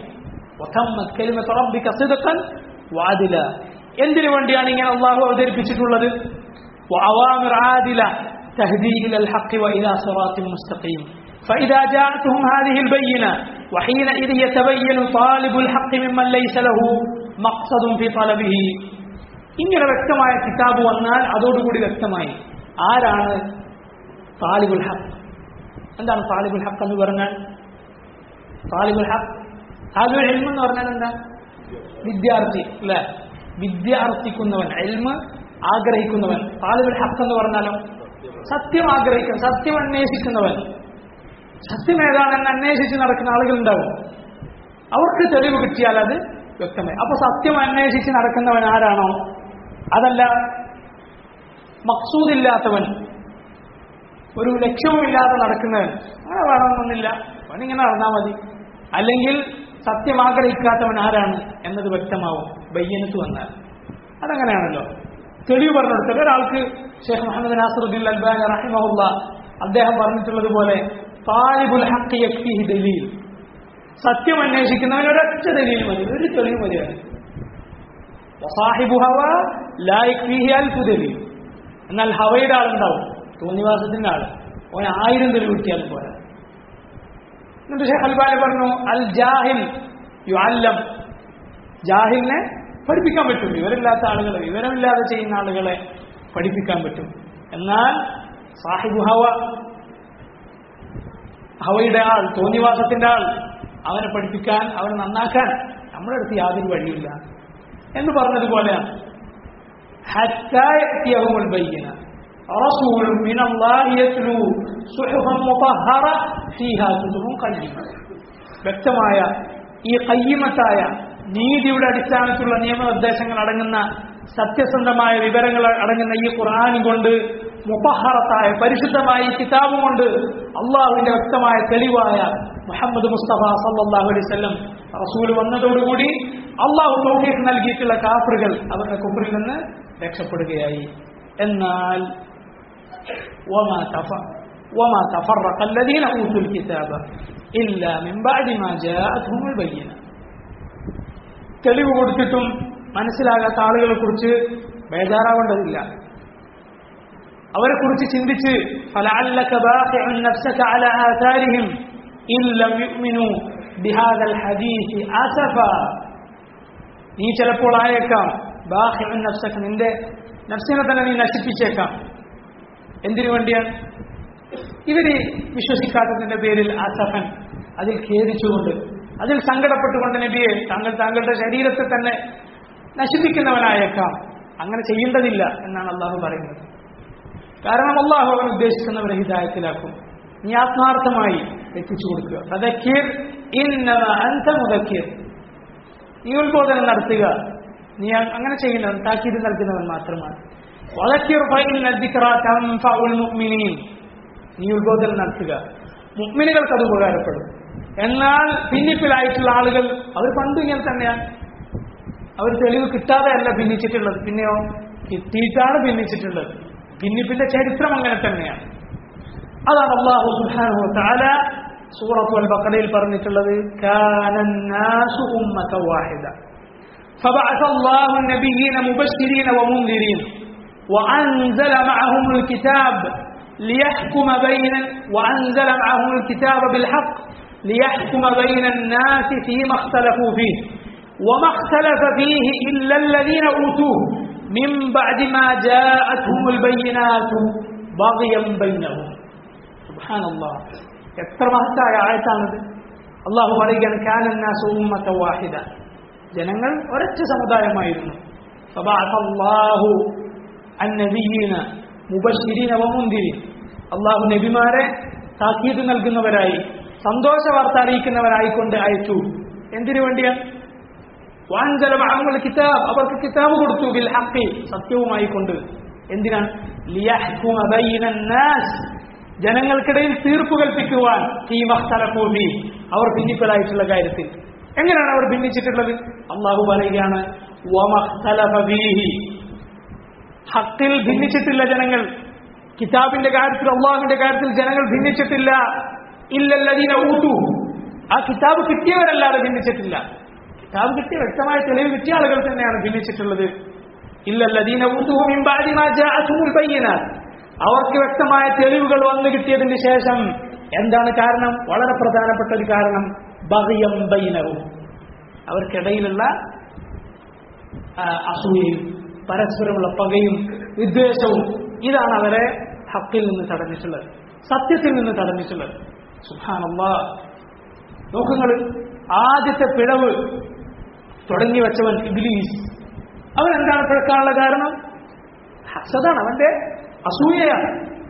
വാദില എന്തിനു വേണ്ടിയാണ് ഇങ്ങനെ അള്ളാഹു അവതരിപ്പിച്ചിട്ടുള്ളത് فإذا جاءتهم هذه البينة وحينئذ يتبين طالب الحق ممن ليس له مقصد في طلبه ഇങ്ങനെ വ്യക്തമായ കിതാബ് വന്നാൽ അതോടുകൂടി വ്യക്തമായി ആരാണ് താലിബുൽ ഹക്ക് എന്താണ് താലിബുൽ ഹക്ക് എന്ന് പറഞ്ഞാൽ താലിബുൽ ഹക്ക് താലിബുൽ എൽമ എന്ന് പറഞ്ഞാൽ എന്താ വിദ്യാർത്ഥി അല്ലെ വിദ്യാർത്ഥിക്കുന്നവൻ എൽമ ആഗ്രഹിക്കുന്നവൻ താലിബുൽ ഹക്ക് എന്ന് പറഞ്ഞാലോ സത്യം ആഗ്രഹിക്കുന്ന സത്യം അന്വേഷിക്കുന്നവൻ സത്യം ഏതാണെന്ന് അന്വേഷിച്ച് നടക്കുന്ന ആളുകൾ ഉണ്ടാവും അവർക്ക് തെളിവ് കിട്ടിയാൽ അത് വ്യക്തമായി അപ്പൊ സത്യം അന്വേഷിച്ച് നടക്കുന്നവൻ ആരാണോ അതല്ല മക്സൂദില്ലാത്തവൻ ഒരു ലക്ഷ്യവുമില്ലാതെ നടക്കുന്നവൻ അങ്ങനെ വേണമെന്നൊന്നില്ല അവനിങ്ങനെ നടന്നാൽ മതി അല്ലെങ്കിൽ സത്യം ആഗ്രഹിക്കാത്തവൻ ആരാണ് എന്നത് വ്യക്തമാവും ബയ്യനത്ത് വന്നാൽ അതങ്ങനെയാണല്ലോ തെളിവ് പറഞ്ഞെടുത്തത് ഒരാൾക്ക് ഷെയ്ഖ് മുഹമ്മദ് നാസറുദ്ദീൻ അൽബാൻ റഹിമഹുല്ല അദ്ദേഹം പറഞ്ഞിട്ടുള്ളത് പോലെ താലിബുൽ ഹക്ക് യക്ഫിഹി ദലീൽ സത്യം അന്വേഷിക്കുന്നവൻ ഒരൊറ്റ ദലീൽ മതി ഒരു തെളിവ് മതിയാണ് സാഹിബു ഹവ ലായിക്ഫിഹി അൽഫു ദലീൽ എന്നാൽ ഹവയുടെ ആളുണ്ടാവും തോന്നിവാസത്തിന്റെ ആള് ഓൻ ആയിരം തെളിവ് കിട്ടിയാലും പോരാ എന്നിട്ട് ഷെയ്ഖ് അൽബാനി പറഞ്ഞു അൽ ജാഹിൽ യു അല്ലം ജാഹിലിനെ പഠിപ്പിക്കാൻ പറ്റും വിവരമില്ലാത്ത ആളുകളെ വിവരമില്ലാതെ ചെയ്യുന്ന ആളുകളെ പഠിപ്പിക്കാൻ പറ്റും എന്നാൽ സാഹിബു ഹവ ഹവയുടെ ആൾ തോന്നിവാസത്തിന്റെ ആൾ അവനെ പഠിപ്പിക്കാൻ അവനെ നന്നാക്കാൻ നമ്മുടെ അടുത്ത് യാതൊരു വഴിയില്ല എന്ന് പറഞ്ഞതുപോലെയാണ് رسول من الله يتلو صحفا مطهرة فيها كتب قيمة വ്യക്തമായ ഈ കയ്യമത്തായ നീതിയുടെ അടിസ്ഥാനത്തിലുള്ള നിയമനിർദ്ദേശങ്ങൾ അടങ്ങുന്ന സത്യസന്ധമായ വിവരങ്ങൾ അടങ്ങുന്ന ഈ ഖുർആൻ കൊണ്ട് മുപ്പഹറത്തായ പരിശുദ്ധമായ ഈ കിതാബ് കൊണ്ട് അള്ളാഹുവിന്റെ വ്യക്തമായ തെളിവായ മുഹമ്മദ് മുസ്തഫ സല്ലാഹു അലൈവല്ലം റസൂൽ വന്നതോടുകൂടി അള്ളാഹു തൗഫീഖ് നൽകിയിട്ടുള്ള കാഫറുകൾ അവരുടെ കുഫറിൽ നിന്ന് രക്ഷപ്പെടുകയായി എന്നാൽ وما تف- وما تفرق الذين اوتوا الكتاب الا من بعد ما جاءتهم البينه തെളിവ് കൊടുത്തിട്ടും മനസ്സിലാകാത്ത ആളുകളെ കുറിച്ച് ബേജാറാവേണ്ടതില്ല അവരെ കുറിച്ച് ചിന്തിച്ച് فلعلك باخع نفسك على آثارهم إن لم يؤمنوا بهذا الحديث أسفا നീ ചിലപ്പോൾ ആയേക്കാം ബാഹ്യൻ നഫ്സക്ക് നിന്റെ നഫ്സിനെ തന്നെ നീ നശിപ്പിച്ചേക്കാം എന്തിനു വേണ്ടിയാണ് ഇവര് വിശ്വസിക്കാത്തതിന്റെ പേരിൽ ആസഫൻ അതിൽ ഖേദിച്ചുകൊണ്ട് അതിൽ സങ്കടപ്പെട്ടുകൊണ്ട് നബിയെ താങ്കൾ താങ്കളുടെ ശരീരത്തെ തന്നെ നശിപ്പിക്കുന്നവനായേക്കാം അങ്ങനെ ചെയ്യേണ്ടതില്ല എന്നാണ് അള്ളാഹു പറയുന്നത് കാരണം അള്ളാഹു അവൻ ഉദ്ദേശിക്കുന്നവരെ ഹിതായത്തിലാക്കും നീ ആത്മാർത്ഥമായി എത്തിച്ചു കൊടുക്കുക സദക്കീർ ഇന്നമ അന്ത മുതക്കീർ നീ ഉത്ബോധനം നടത്തുക നീ അങ്ങനെ ചെയ്യുന്നവൻ താക്കീത് നൽകുന്നവൻ മാത്രമാണ് വദക്കിർ ഫഇന്ന الذِّكْرَى تَنفَعُ الْمُؤْمِنِينَ നീ ഉത്ബോധനം നടത്തുക മുഅ്മിനുകൾക്ക് അത് ഉപകാരപ്പെടും എന്നാൽ ഭിന്നിപ്പിലായിട്ടുള്ള ആളുകൾ അവർ പണ്ടും ഇങ്ങനെ തന്നെയാണ് അവർ തെളിവ് കിട്ടാതെ അല്ല ഭിന്നിച്ചിട്ടുള്ളത് പിന്നെയോ കിട്ടിയിട്ടാണ് ഭിന്നിച്ചിട്ടുള്ളത് ഭിന്നിപ്പിന്റെ ചരിത്രം അങ്ങനെ തന്നെയാണ് അതാണ് അള്ളാഹു സുബ്ഹാനഹു വതആല സൂറത്തു അൽ ബഖറയിൽ പറഞ്ഞിട്ടുള്ളത് കാന الناس ഉമ്മത വാഹിദ فبعث الله النبيين مبشرين ومنذرين وأنزل معهم الكتاب ليحكم بين وأنزل معهم الكتاب بالحق ليحكم بين الناس فيما اختلفوا فيه وما اختلف فيه إلا الذين أوتوه من بعد ما جاءتهم البينات بغيا بينهم سبحان الله എത്ര മഹത്തായ ആയത്താണിത് അള്ളാഹു പറയുകയാണ് കാനന്നാസ് ഉമ്മത്ത വാഹിദ ജനങ്ങൾ ഒരൊറ്റ സമുദായമായിരുന്നു ഫബഅസല്ലാഹു അന്നബിയീന മുബശ്ശിരീന വമുന്ദിരീൻ അള്ളാഹു നബിമാരെ താക്കീത് നൽകുന്നവരായി സന്തോഷ വാർത്ത അറിയിക്കുന്നവരായിക്കൊണ്ട് അയച്ചു എന്തിനു വേണ്ടിയാണ് വാഞ്ചല മഹമ്മൽ കിതാബ് അവർക്ക് കിതാബ് കൊടുത്തു ബിൽ ഹക്കി സത്യവുമായി കൊണ്ട് എന്തിനാണ് ലിയഹ്കുമ ബൈനൻ നാസ് ജനങ്ങൾക്കിടയിൽ തീർപ്പ് കൽപ്പിക്കുവാൻ ഈ മഖ്തലഫൂഫി അവർ ഭിന്നിപ്പലായിട്ടുള്ള കാര്യത്തിൽ എങ്ങനെയാണ് അവർ ഭിന്നിച്ചിട്ടുള്ളത് അള്ളാഹു പറയുകയാണ് വമഖ്തലഫ ഫീഹി ഹക്കിൽ ഭിന്നിച്ചിട്ടില്ല ജനങ്ങൾ കിതാബിന്റെ കാര്യത്തിൽ അള്ളാഹുവിന്റെ കാര്യത്തിൽ ജനങ്ങൾ ഭിന്നിച്ചിട്ടില്ല ഇല്ലല്ലതീന ഊട്ടു ആ കിതാബ് കിട്ടിയവരല്ലാതെ ഭിന്നിച്ചിട്ടില്ല കിതാബ് കിട്ടിയ വ്യക്തമായ തെളിവ് കിട്ടിയ ആളുകൾ തന്നെയാണ് ഭിന്നിച്ചിട്ടുള്ളത് ഇല്ലല്ലതീന ഊട്ടു അവർക്ക് വ്യക്തമായ തെളിവുകൾ വന്നു കിട്ടിയതിന് ശേഷം എന്താണ് കാരണം വളരെ പ്രധാനപ്പെട്ട ഒരു കാരണം ബഹിയം ബൈനവും അവർക്കിടയിലുള്ള ആ, അസൂയയും പരസ്പരമുള്ള പകയും വിദ്വേഷവും ഇതാണ് അവരെ ഹക്കിൽ നിന്ന് തടഞ്ഞിട്ടുള്ളത് സത്യത്തിൽ നിന്ന് തടഞ്ഞിട്ടുള്ളത് സുഹാനല്ലാ നോക്കുങ്ങൾ ആദ്യത്തെ പിഴവ് തുടങ്ങി വെച്ചവൻ ഇബ്ലീസ് അവൻ എന്താണ് പിഴക്കാനുള്ള കാരണം ഹസദാണ് അവന്റെ അസൂയയാണ്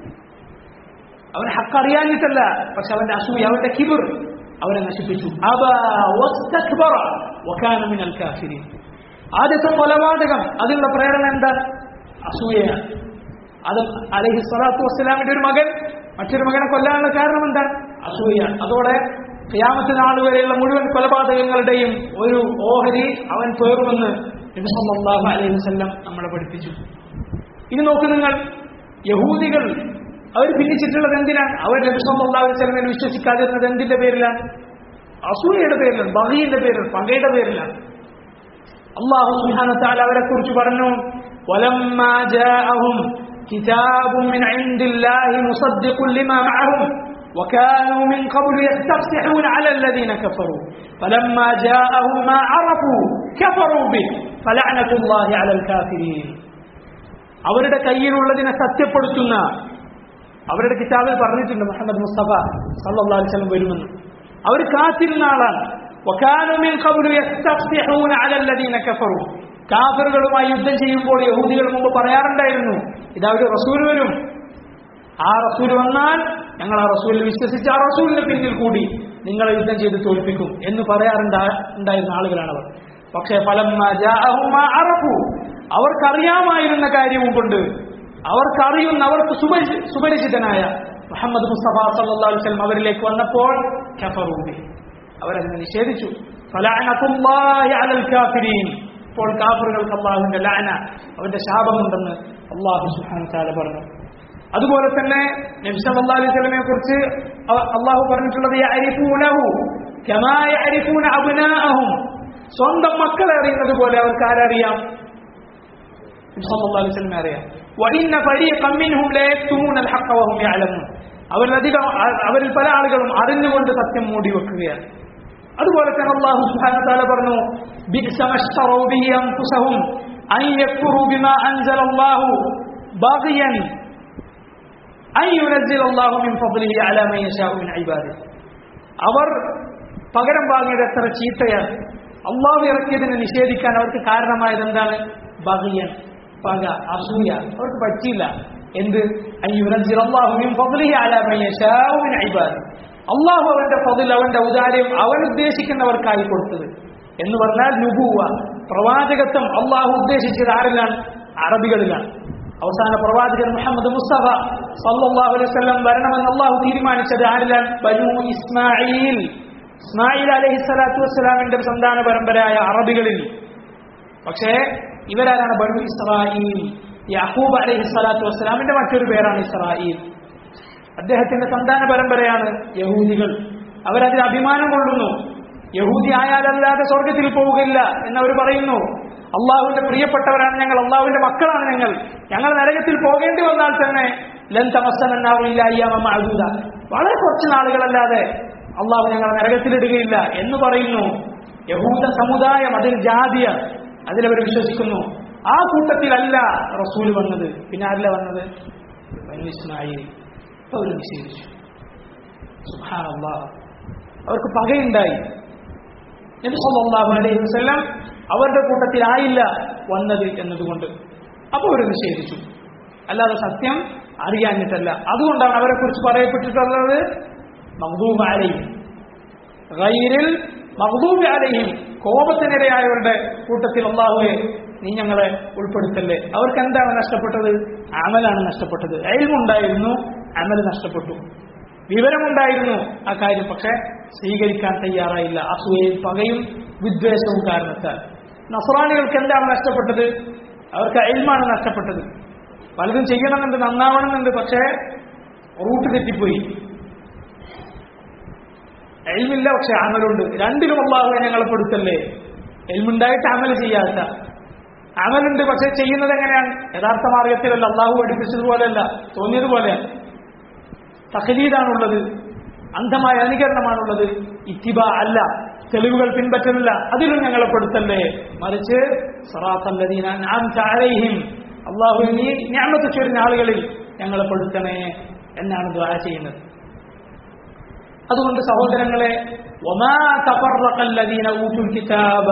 അവൻ ഹക്ക് അറിയാഞ്ഞിട്ടല്ല പക്ഷെ അവന്റെ അസൂയ അവന്റെ കിബിർ അവനെ നശിപ്പിച്ചു അബാ വസ്തക്ബറ വകാന മിനൽ കാഫിരീൻ ആദ്യത്തെ കൊലപാതകം അതിനുള്ള പ്രേരണ എന്താ അസൂയയാണ് അത് അലഹി സ്വലാത്തു വസ്സലാമിന്റെ ഒരു മകൻ മറ്റൊരു മകനെ കൊല്ലാനുള്ള കാരണം എന്താ അസൂയയാണ് അതോടെ ക്യാമത്തിന് നാൾ വരെയുള്ള മുഴുവൻ കൊലപാതകങ്ങളുടെയും ഒരു ഓഹരി അവൻ പേറുമെന്ന് നബി സല്ലല്ലാഹു അലൈഹി വസല്ലം നമ്മളെ പഠിപ്പിച്ചു ഇനി നോക്കൂ നിങ്ങൾ യഹൂദികൾ അവർ ഭിന്നിച്ചിട്ടുള്ളത് എന്തിനാണ് അവർ നബി സല്ലല്ലാഹു അലൈഹി വസല്ലമയെ വിശ്വസിക്കാതിരുന്നത് എന്തിന്റെ പേരിലാണ് അസൂയയുടെ പേരിലാണ് ബഹിയുടെ പേരിൽ പകയുടെ പേരിലാണ് അള്ളാഹു സുബ്ഹാനഹു വതആല അവരെ കുറിച്ച് പറഞ്ഞു വലമ്മാ ജാഅഹും കിതാബും മിൻ ഇൻദില്ലാഹി മുസദ്ദിഖുൻ ലിമാ മഅഹും وكانوا من قبل يستفتحون على الذين كفروا فلما جاءهم ما عرفوا كفروا به فلعنة الله على الكافرين അവരുടെ കയ്യിലുള്ളതിനെ സത്യപ്പെടുത്തുന്ന അവരുടെ കിതാബിൽ പറഞ്ഞിട്ടുണ്ട് മുഹമ്മദ് മുസ്തഫ സല്ലല്ലാഹു അലൈഹി വസല്ലം വരുമെന്ന് അവർ കാത്തിരുന്ന ആളാണ് وكانوا من قبل يستفتحون على الذين كفروا കാഫറുകളുമായി യുദ്ധം ചെയ്യുമ്പോൾ യഹൂദികൾ മുമ്പ് പറയാറുണ്ടായിരുന്നു ഇതാ ഒരു റസൂൽ വരും ആ റസൂൽ വന്നാൽ ഞങ്ങൾ ആ റസൂലിൽ വിശ്വസിച്ച് ആ റസൂലിന്റെ പിന്നിൽ കൂടി നിങ്ങളെ യുദ്ധം ചെയ്ത് തോൽപ്പിക്കും എന്ന് പറയാറുണ്ടാ ഉണ്ടായിരുന്ന ആളുകളാണ് അവർ പക്ഷേ ഫലം അറപ്പു അവർക്കറിയാമായിരുന്ന കാര്യവും കൊണ്ട് അവർക്കറിയുന്ന അവർക്ക് സുപരി സുപരിചിതനായ മുഹമ്മദ് മുസ്തഫ സല്ലല്ലാഹു അലൈഹി വസല്ലം അവരിലേക്ക് വന്നപ്പോൾ കഫറൂബി അവരതിനെ നിഷേധിച്ചു ഫലഅനതുല്ലാഹി അലൽ കാഫിരീൻ ഇപ്പോൾ കാഫറുകൾക്ക് അള്ളാഹുവിന്റെ ലാന അവന്റെ ശാപമുണ്ടെന്ന് അള്ളാഹു സുബ്ഹാനഹു വ തആല പറഞ്ഞു അതുപോലെ തന്നെ നബി സല്ലല്ലാഹു അലൈഹി വസല്ലമയെ കുറിച്ച് അ- അള്ളാഹു പറഞ്ഞിട്ടുള്ളത് യഅരിഫൂനഹു കമാ യഅരിഫൂന അബ്നാഅഹും സ്വന്തം മക്കളെ അറിയുന്നത് പോലെ അവർക്ക് ആരറിയാം നബി സല്ലല്ലാഹു അലൈഹി വസല്ലമയെ അറിയാം വഇന്ന ഫരീഖൻ മിൻഹും ലാ യക്തുമൂന അൽഹഖ വഹും യഅലമൂൻ അവരിലധികം അ- അവരിൽ പല ആളുകളും അറിഞ്ഞുകൊണ്ട് സത്യം മൂടി വെക്കുകയാണ് അതുപോലെ തന്നെ അള്ളാഹു സുബ്ഹാനഹു വ തആല പറഞ്ഞു ബിഅസ മശ്തറൂ ബിഹി അൻഫുസഹും അൻ യക്ഫുറൂ ബിമാ അൻസലല്ലാഹു ബാഗിയൻ അൻ യുനസ്സിലല്ലാഹു മിൻ ഫദ്ലിഹി അലാ മൻ യശാഉ മിൻ ഇബാദിഹി അവർ പകരം വാങ്ങിയത് എത്ര ചീത്തയാണ് അള്ളാഹു ഇറക്കിയതിനെ നിഷേധിക്കാൻ അവർക്ക് കാരണമായത് എന്താണ് ബഹിയൻ പക അസൂയ അവർക്ക് പറ്റിയില്ല എന്ത് അൻ യുനസ്സിലല്ലാഹു മിൻ ഫദ്ലിഹി അലാ മൻ യശാഉ മിൻ ഇബാദിഹി അള്ളാഹു അവന്റെ ഫതിൽ അവന്റെ ഔദാര്യം അവൻ ഉദ്ദേശിക്കുന്നവർക്കായി കൊടുത്തത് എന്ന് പറഞ്ഞാൽ നുബുവ പ്രവാചകത്വം അള്ളാഹു ഉദ്ദേശിച്ചത് ആരിലാണ് അറബികളിലാണ് അവസാന പ്രവാചകൻ മുഹമ്മദ് മുസ്തഫ സല്ലല്ലാഹു അലൈഹി വസല്ലം വരണമെന്ന് അള്ളാഹു തീരുമാനിച്ചത് ആരിലാണ് ബനു ഇസ്മായിൽ ഇസ്മായിൽ അലൈഹി സ്വലാത്തു വസ്സലാമിന്റെ സന്താന പരമ്പരയായ അറബികളിൽ പക്ഷേ ഇവരാരാണ് ബനു ഇസ്രായേൽ യാഹൂബ് അലൈഹി സ്വലാത്തു വസ്സലാമിന്റെ മറ്റൊരു പേരാണ് ഇസ്രായേൽ അദ്ദേഹത്തിന്റെ സന്താന പരമ്പരയാണ് യഹൂദികൾ അവരതിൽ അഭിമാനം കൊള്ളുന്നു യഹൂദി ആയാലല്ലാതെ സ്വർഗത്തിൽ പോവുകയില്ല എന്നവർ പറയുന്നു അള്ളാഹുവിന്റെ പ്രിയപ്പെട്ടവരാണ് ഞങ്ങൾ അള്ളാഹുവിന്റെ മക്കളാണ് ഞങ്ങൾ ഞങ്ങൾ നരകത്തിൽ പോകേണ്ടി വന്നാൽ തന്നെ ലൻ തമസ്സനാവില്ല വളരെ കുറച്ച് നാളുകളല്ലാതെ അള്ളാഹു ഞങ്ങൾ നരകത്തിലിടുകയില്ല എന്ന് പറയുന്നു യഹൂദ സമുദായം അതിൽ ജാതിയ അതിലവർ വിശ്വസിക്കുന്നു ആ കൂട്ടത്തിലല്ല റസൂൽ വന്നത് പിന്നെ ആരല്ല വന്നത് ബനു ഇസ്മായിൽ ഇപ്പൊ അവർ നിഷേധിച്ചു സുബ്ഹാനല്ലാഹ് അവർക്ക് പകയുണ്ടായി നബി സല്ലല്ലാഹു അലൈഹി വസല്ലം അവരുടെ കൂട്ടത്തിലായില്ല വന്നത് എന്നതുകൊണ്ട് അപ്പോൾ അവർ നിഷേധിച്ചു അല്ലാതെ സത്യം അറിയാഞ്ഞിട്ടല്ല അതുകൊണ്ടാണ് അവരെ കുറിച്ച് പറയപ്പെട്ടിട്ടുള്ളത് മഹ്ദൂബ് അലൈഹിം ഗൈരിൽ മഹ്ദൂബ് അലൈഹിം കോപത്തിനിരയായവരുടെ കൂട്ടത്തിൽ അള്ളാഹുവെ നീ ഞങ്ങളെ ഉൾപ്പെടുത്തല്ലേ അവർക്ക് എന്താണ് നഷ്ടപ്പെട്ടത് അമലാണ് നഷ്ടപ്പെട്ടത് അയൽമുണ്ടായിരുന്നു അമൽ നഷ്ടപ്പെട്ടു വിവരമുണ്ടായിരുന്നു ആ കാര്യം പക്ഷെ സ്വീകരിക്കാൻ തയ്യാറായില്ല അസൂയയും പകയും വിദ്വേഷവും കാരണത്താൽ നസ്രാണികൾക്ക് എന്താണ് നഷ്ടപ്പെട്ടത് അവർക്ക് അയൽമാണ് നഷ്ടപ്പെട്ടത് പലതും ചെയ്യണമെന്നുണ്ട് നന്നാവണമെന്നുണ്ട് പക്ഷേ റൂട്ട് തെറ്റിപ്പോയി എൽമില്ല പക്ഷെ അമലുണ്ട് രണ്ടിലും അള്ളാഹുവെ ഞങ്ങളെ പെടുത്തല്ലേ എൽമുണ്ടായിട്ട് അമൽ ചെയ്യാത്ത അമലുണ്ട് പക്ഷെ ചെയ്യുന്നത് എങ്ങനെയാണ് യഥാർത്ഥ മാർഗത്തിലല്ല അള്ളാഹു പഠിപ്പിച്ചതുപോലെയല്ല തോന്നിയതുപോലെയാണ് തഖലീദാണുള്ളത് അന്ധമായ അനുകരണമാണുള്ളത് ഇത്തിബ അല്ല തെളിവുകൾ പിൻപറ്റുന്നില്ല അതിലും ഞങ്ങളെ പെടുത്തല്ലേ മറിച്ച് സറാത്തല്ലദീനും അള്ളാഹു നീ ഞാമത്ത് ചൊരിഞ്ഞ ആളുകളിൽ ഞങ്ങളെ പെടുത്തണേ എന്നാണ് ദ്വാ ചെയ്യുന്നത് അതുകൊണ്ട് സഹോദരങ്ങളെ ഒമാ തഫറഖല്ലദീന ഊതുൽ കിതാബ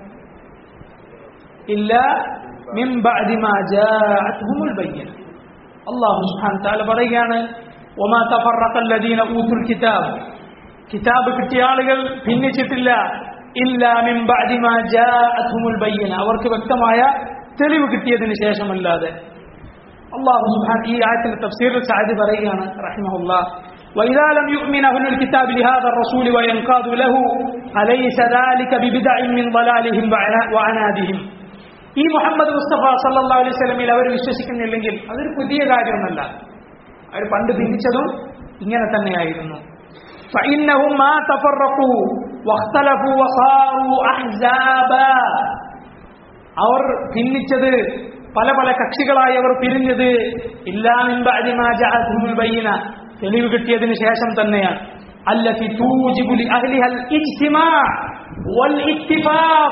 ഇല്ല മിൻ ബഅദി മാ ജാഅത്ഹുമുൽ ബയ്യന അല്ലാഹു സുബ്ഹാനഹു തആല പറയുകയാണ് ഒമാ തഫറഖല്ലദീന ഊതുൽ കിതാബ് കിതാബ് കിട്ടിയ ആളുകൾ ഭിന്നിച്ചിട്ടില്ല ഇല്ല മിൻ ബഅദി മാ ജാഅത്ഹുമുൽ ബയ്യന അവർക്ക് വ്യക്തമായ തെളിവ് കിട്ടിയതിന് ശേഷമല്ലാതെ അള്ളാഹു സുബ്ഹാൻ ഈ ആയത്തിന്റെ തഫ്സീറിൽ സാദി പറയുകയാണ് റഹിമഹുല്ലാഹ് وإذا لم يؤمن أهل الكتاب لهذا الرسول وينقادوا له أليس ذلك ببدع من ضلالهم وعنادهم ഈ മുഹമ്മദ് മുസ്തഫ സല്ലാ അലൈഹി സ്വലമിൽ അവർ വിശ്വസിക്കുന്നില്ലെങ്കിൽ അതൊരു പുതിയ കാര്യമൊന്നല്ല അവർ പണ്ട് ഭിന്നിച്ചതും ഇങ്ങനെ തന്നെയായിരുന്നു فإنهم ما تفرقوا واختلفوا وصاروا أحزابا അവർ ഭിന്നിച്ചത് പല പല കക്ഷികളായി അവർ പിരിഞ്ഞത് ഇല്ലാമിൻ ബയ്യന തെളിവ് കിട്ടിയതിന് ശേഷം തന്നെയാണ് التي توجب لأهلها الاجتماع والاتفاق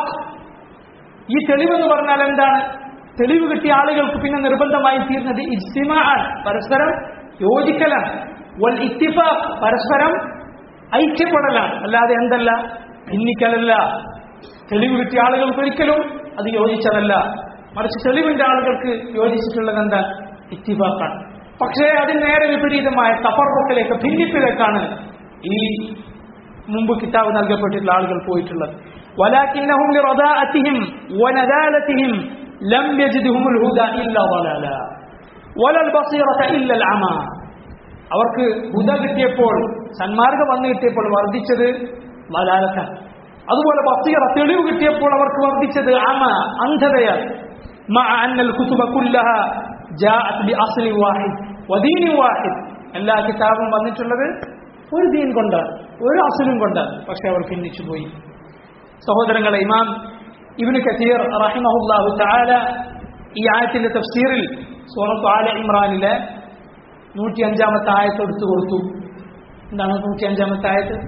ഈ തെളിവെന്ന് പറഞ്ഞാൽ എന്താണ് തെളിവ് കിട്ടിയ ആളുകൾക്ക് പിന്നെ നിർബന്ധമായി തീർന്നത് ഇജ്തിമാൻ പരസ്പരം യോജിക്കലാണ് വൽ ഇത്തിഫാഖ് പരസ്പരം ഐക്യപ്പെടലാണ് അല്ലാതെ എന്തല്ല ഭിന്നിക്കലല്ല തെളിവ് കിട്ടിയ ആളുകൾക്ക് ഒരിക്കലും അത് യോജിച്ചതല്ല മറിച്ച് തെളിവിന്റെ ആളുകൾക്ക് യോജിച്ചിട്ടുള്ളത് എന്താ ഇത്തിഫാഖാണ് പക്ഷേ അതിന് നേരെ വിപരീതമായ തഫറുക്കിലേക്ക് ഭിന്നിപ്പിലേക്കാണ് ഈ മുമ്പ് കിതാബ് നൽകപ്പെട്ടിട്ടുള്ള ആളുകൾ പോയിട്ടുള്ളത് ولكنهم لرضاءتهم وندالتهم لم يجدهم الهدى إلا ضلالا ولا البصيرة إلا العمى അവർക്ക് ഹുദ കിട്ടിയപ്പോൾ സന്മാർഗം വന്നു കിട്ടിയപ്പോൾ വർദ്ധിച്ചത് വലാലത്താണ് അതുപോലെ ബസീറ തെളിവ് കിട്ടിയപ്പോൾ അവർക്ക് വർദ്ധിച്ചത് അമ അന്ധതയാണ് مع أن الكتب كلها جاءت بأصل واحد ودين واحد എല്ലാ കിതാബും വന്നിട്ടുള്ളത് ഒരു ദീൻ കൊണ്ടാണ് ഒരു അസുലും കൊണ്ടാണ് പക്ഷെ അവർ ഭിന്നിച്ചു പോയി സഹോദരങ്ങളെ ഇമാം ഇബ്നു കസീർ റഹിമഹുല്ലാഹു തആല ഈ ആയത്തിന്റെ തഫ്സീറിൽ സൂറത്ത് ആല ഇമ്രാനിലെ നൂറ്റി അഞ്ചാമത്തെ ആയത്ത് എടുത്തു കൊടുത്തു എന്താണ് നൂറ്റി അഞ്ചാമത്തെ ആയത്ത്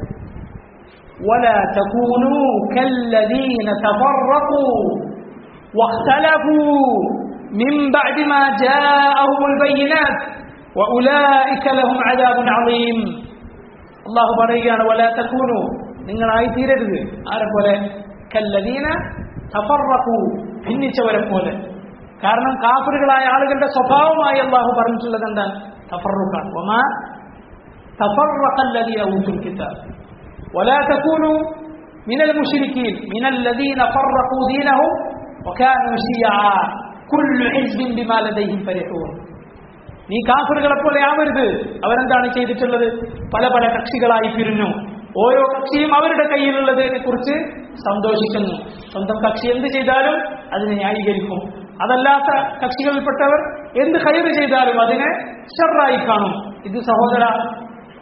ولا تكونوا كالذين تفرقوا واختلفوا من بعد ما جاءهم البينات وأولئك لهم عذاب عظيم الله പറയുകയാണ് ولا تكونوا നിങ്ങളായി തീരരുത് ആരെ പോലെ കല്ലദീന തഫറഖു ഭിന്നിച്ചവരെ പോലെ കാരണം കാഫറുകളായ ആളുകളുടെ സ്വഭാവമായി അള്ളാഹു പറഞ്ഞിട്ടുള്ളത് എന്താണ് തഫറുഖാണ് ഒമാ تفرق الذين أوتوا الكتاب ولا تكونوا من المشركين من الذين فرقوا دينهم وكانوا شيعا كل حزب بما لديهم فرحون നീ കാഫറുകളെ പോലെ ആവരുത് അവരെന്താണ് ചെയ്തിട്ടുള്ളത് പല പല കക്ഷികളായി പിരിഞ്ഞു ഓരോ കക്ഷിയും അവരുടെ കയ്യിലുള്ളതിനെ കുറിച്ച് സന്തോഷിക്കുന്നു സ്വന്തം കക്ഷി എന്ത് ചെയ്താലും അതിനെ ന്യായീകരിക്കും അതല്ലാത്ത കക്ഷികളിൽപ്പെട്ടവർ എന്ത് ഹൈറ് ചെയ്താലും അതിനെ ഷറായി കാണും ഇത് സഹോദര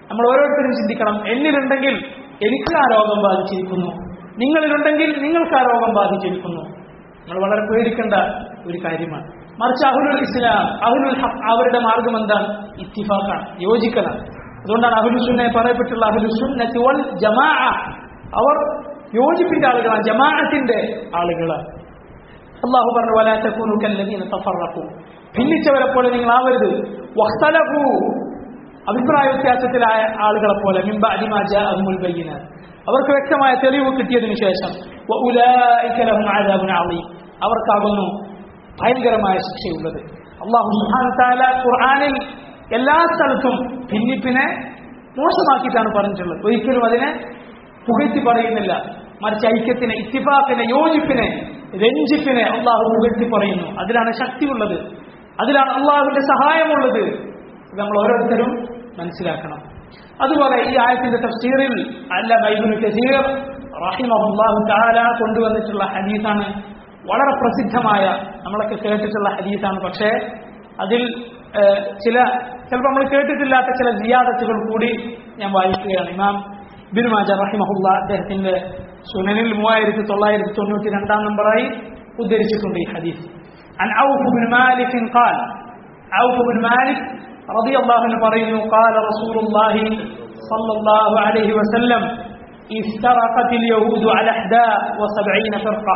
നമ്മൾ ഓരോരുത്തരും ചിന്തിക്കണം എന്നിലുണ്ടെങ്കിൽ എനിക്ക് ആ രോഗം ബാധിച്ചിരിക്കുന്നു നിങ്ങളിലുണ്ടെങ്കിൽ നിങ്ങൾക്ക് ആ രോഗം ബാധിച്ചിരിക്കുന്നു നമ്മൾ വളരെ പേടിക്കേണ്ട ഒരു കാര്യമാണ് മറിച്ച് അഹുലുൽ ഇസ്ലാം അഹുലുൽ ഹഖ് അവരുടെ മാർഗം എന്താണ് ഇത്തിഫാക്കാണ് യോജിക്കലാണ് അതുകൊണ്ടാണ് അഹുലുസുന്നെ പറയപ്പെട്ടുള്ള അഹുലുസുന്നത്തി വൽ ജമാ അവർ യോജിപ്പിന്റെ ആളുകളാണ് ജമാഅത്തിന്റെ ആളുകളാണ് അള്ളാഹു പറഞ്ഞു വലാ തകൂനു കല്ലദീന തഫറഖു ഭിന്നിച്ചവരെ പോലെ നിങ്ങൾ ആവരുത് വഖ്തലഫു അഭിപ്രായ വ്യത്യാസത്തിലായ ആളുകളെ പോലെ മിൻ ബഅദി മാ ജാഅഹുൽ ബയ്യിനാത്ത് അവർക്ക് വ്യക്തമായ തെളിവ് കിട്ടിയതിനു ശേഷം വഉലൈക ലഹും അദാബുൻ അളീം അവർക്കാകുന്നു ഭയങ്കരമായ ശിക്ഷയുള്ളത് അള്ളാഹു സുബ്ഹാനഹു തആല ഖുർആനിൽ എല്ലാ സ്ഥലത്തും ഭിന്നിപ്പിനെ മോശമാക്കിയിട്ടാണ് പറഞ്ഞിട്ടുള്ളത് ഒരിക്കലും അതിനെ പുകഴ്ത്തി പറയുന്നില്ല മറിച്ച് ഐക്യത്തിനെ ഇത്തിഫാക്കിനെ യോജിപ്പിനെ രഞ്ജിപ്പിനെ അള്ളാഹു പുകഴ്ത്തി പറയുന്നു അതിലാണ് ശക്തിയുള്ളത് അതിലാണ് അള്ളാഹുവിന്റെ സഹായമുള്ളത് ഇത് നമ്മൾ ഓരോരുത്തരും മനസ്സിലാക്കണം അതുപോലെ ഈ ആയത്തിന്റെ തഫ്സീറിൽ അല്ല ബൈബിൾ കസീർ റഹിമഹുല്ലാഹു തആല കൊണ്ടുവന്നിട്ടുള്ള ഹദീസാണ് വളരെ പ്രസിദ്ധമായ നമ്മളൊക്കെ കേട്ടിട്ടുള്ള ഹദീസാണ് പക്ഷേ അതിൽ ഏഹ്, ചില ചിലപ്പോൾ നമ്മൾ കേട്ടിട്ടില്ലാത്ത ചില സിയാദത്തുകൾ കൂടി ഞാൻ വായിക്കുകയാണ് ഇമാം ബിൻ മാജ റഹിമഹുല്ല അദ്ദേഹത്തിന്റെ സുനനിൽ മൂവായിരത്തി തൊള്ളായിരത്തി തൊണ്ണൂറ്റി രണ്ടാം നമ്പറായി ഉദ്ധരിച്ചിട്ടുണ്ട് ഈ ഹദീസ് عن عوف بن مالك قال عوف بن مالك رضي الله عنه പറയുന്നു قال رسول الله صلى الله عليه وسلم افترقت اليهود على 71 فرقة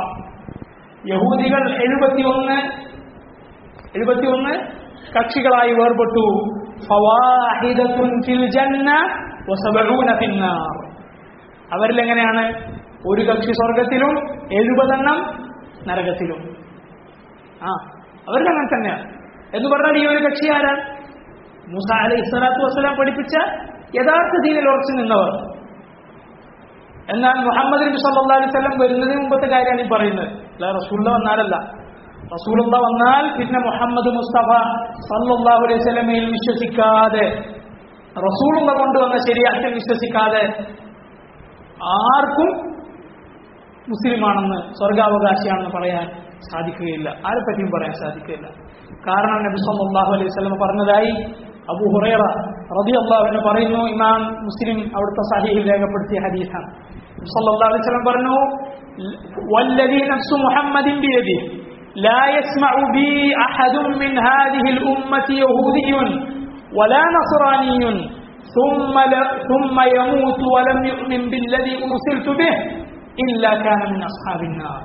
യഹൂദികൾ എഴുപത്തിയൊന്ന് എഴുപത്തിയൊന്ന് കക്ഷികളായി വേർപെട്ടു ഫവാഹിദത്തുൻ ഫിൽ ജന്ന വസബഊന ഫിന്നാർ അവരിൽ എങ്ങനെയാണ് ഒരു കക്ഷി സ്വർഗത്തിലും എഴുപതെണ്ണം നരകത്തിലും ആ അവരിൽ അങ്ങനെ തന്നെയാണ് എന്ന് പറഞ്ഞാൽ ഈ ഒരു കക്ഷി ആരാണ് മൂസ അലൈഹി സ്വലാത്തു വസ്സലാം പഠിപ്പിച്ച യഥാർത്ഥ ദീനിൽ ഉറച്ചു നിന്നവർ എന്നാൽ മുഹമ്മദ് നബി സല്ലല്ലാഹു അലൈഹി വസല്ലം വരുന്നതിന് മുമ്പത്തെ കാര്യമാണ് ഈ പറയുന്നത് അല്ല റസൂലുള്ള വന്നാലല്ല റസൂലുള്ള വന്നാൽ പിന്നെ മുഹമ്മദ് മുസ്തഫ സല്ലല്ലാഹു അലൈഹി വസല്ലമയിൽ വിശ്വസിക്കാതെ റസൂലുള്ള കൊണ്ടുവന്ന ശരിയാത്തിൽ വിശ്വസിക്കാതെ ആർക്കും മുസ്ലിമാണെന്ന് സ്വർഗാവകാശിയാണെന്ന് പറയാൻ സാധിക്കുകയില്ല ആരെ പറ്റിയും പറയാൻ സാധിക്കുകയില്ല കാരണം നബി സല്ലല്ലാഹു അലൈഹി വസല്ലം പറഞ്ഞതായി അബൂ ഹുറൈറ റളിയല്ലാഹു അൻഹു പറയുന്നു ഇമാം മുസ്ലിം അവിടുത്തെ സഹീഹിൽ രേഖപ്പെടുത്തിയ ഹദീസാണ് നബി സല്ലല്ലാഹു അലൈഹി വസല്ലം പറഞ്ഞു വല്ലദീ നഫ്സു മുഹമ്മദിൻ ബിയദിഹി لا يسمع بي أحد من هذه الأمة يهودي ولا نصراني ثم ل... ثم يموت ولم يؤمن بالذي أرسلت به إلا كان من أصحاب النار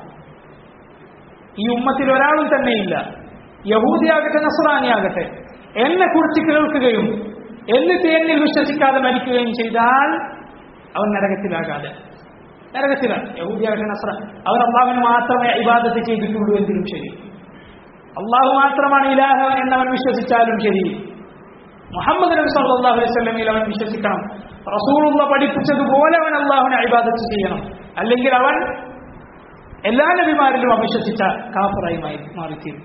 ഈ ഉമ്മത്തിൽ ഒരാളും തന്നെയില്ല യഹൂദിയാകട്ടെ നസ്രാനിയാകട്ടെ എന്നെ കുറിച്ച് കേൾക്കുകയും എന്നിട്ട് എന്നിൽ വിശ്വസിക്കാതെ മരിക്കുകയും ചെയ്താൽ അവൻ നരകത്തിലാകാതെ നരകത്തിലാണ് യഹൂദിയാകട്ടെ നസ്ര അവർ അള്ളാഹുവിന് മാത്രമേ ഇബാദത്ത് ചെയ്തിട്ടുള്ളൂ എങ്കിലും ശരി അള്ളാഹു മാത്രമാണ് ഇലാഹ എന്നവൻ വിശ്വസിച്ചാലും ശരി മുഹമ്മദ് നബി സല്ലല്ലാഹു അലൈഹി വസല്ലമയിൽ അവൻ വിശ്വസിക്കണം റസൂലുള്ള പഠിപ്പിച്ചതുപോലെ അവൻ അള്ളാഹുവിനെ ഇബാദത്ത് ചെയ്യണം അല്ലെങ്കിൽ അവൻ എല്ലാ നബിമാരിലും അവിശ്വസിച്ച കാഫറായി മാറി മാറിത്തീരും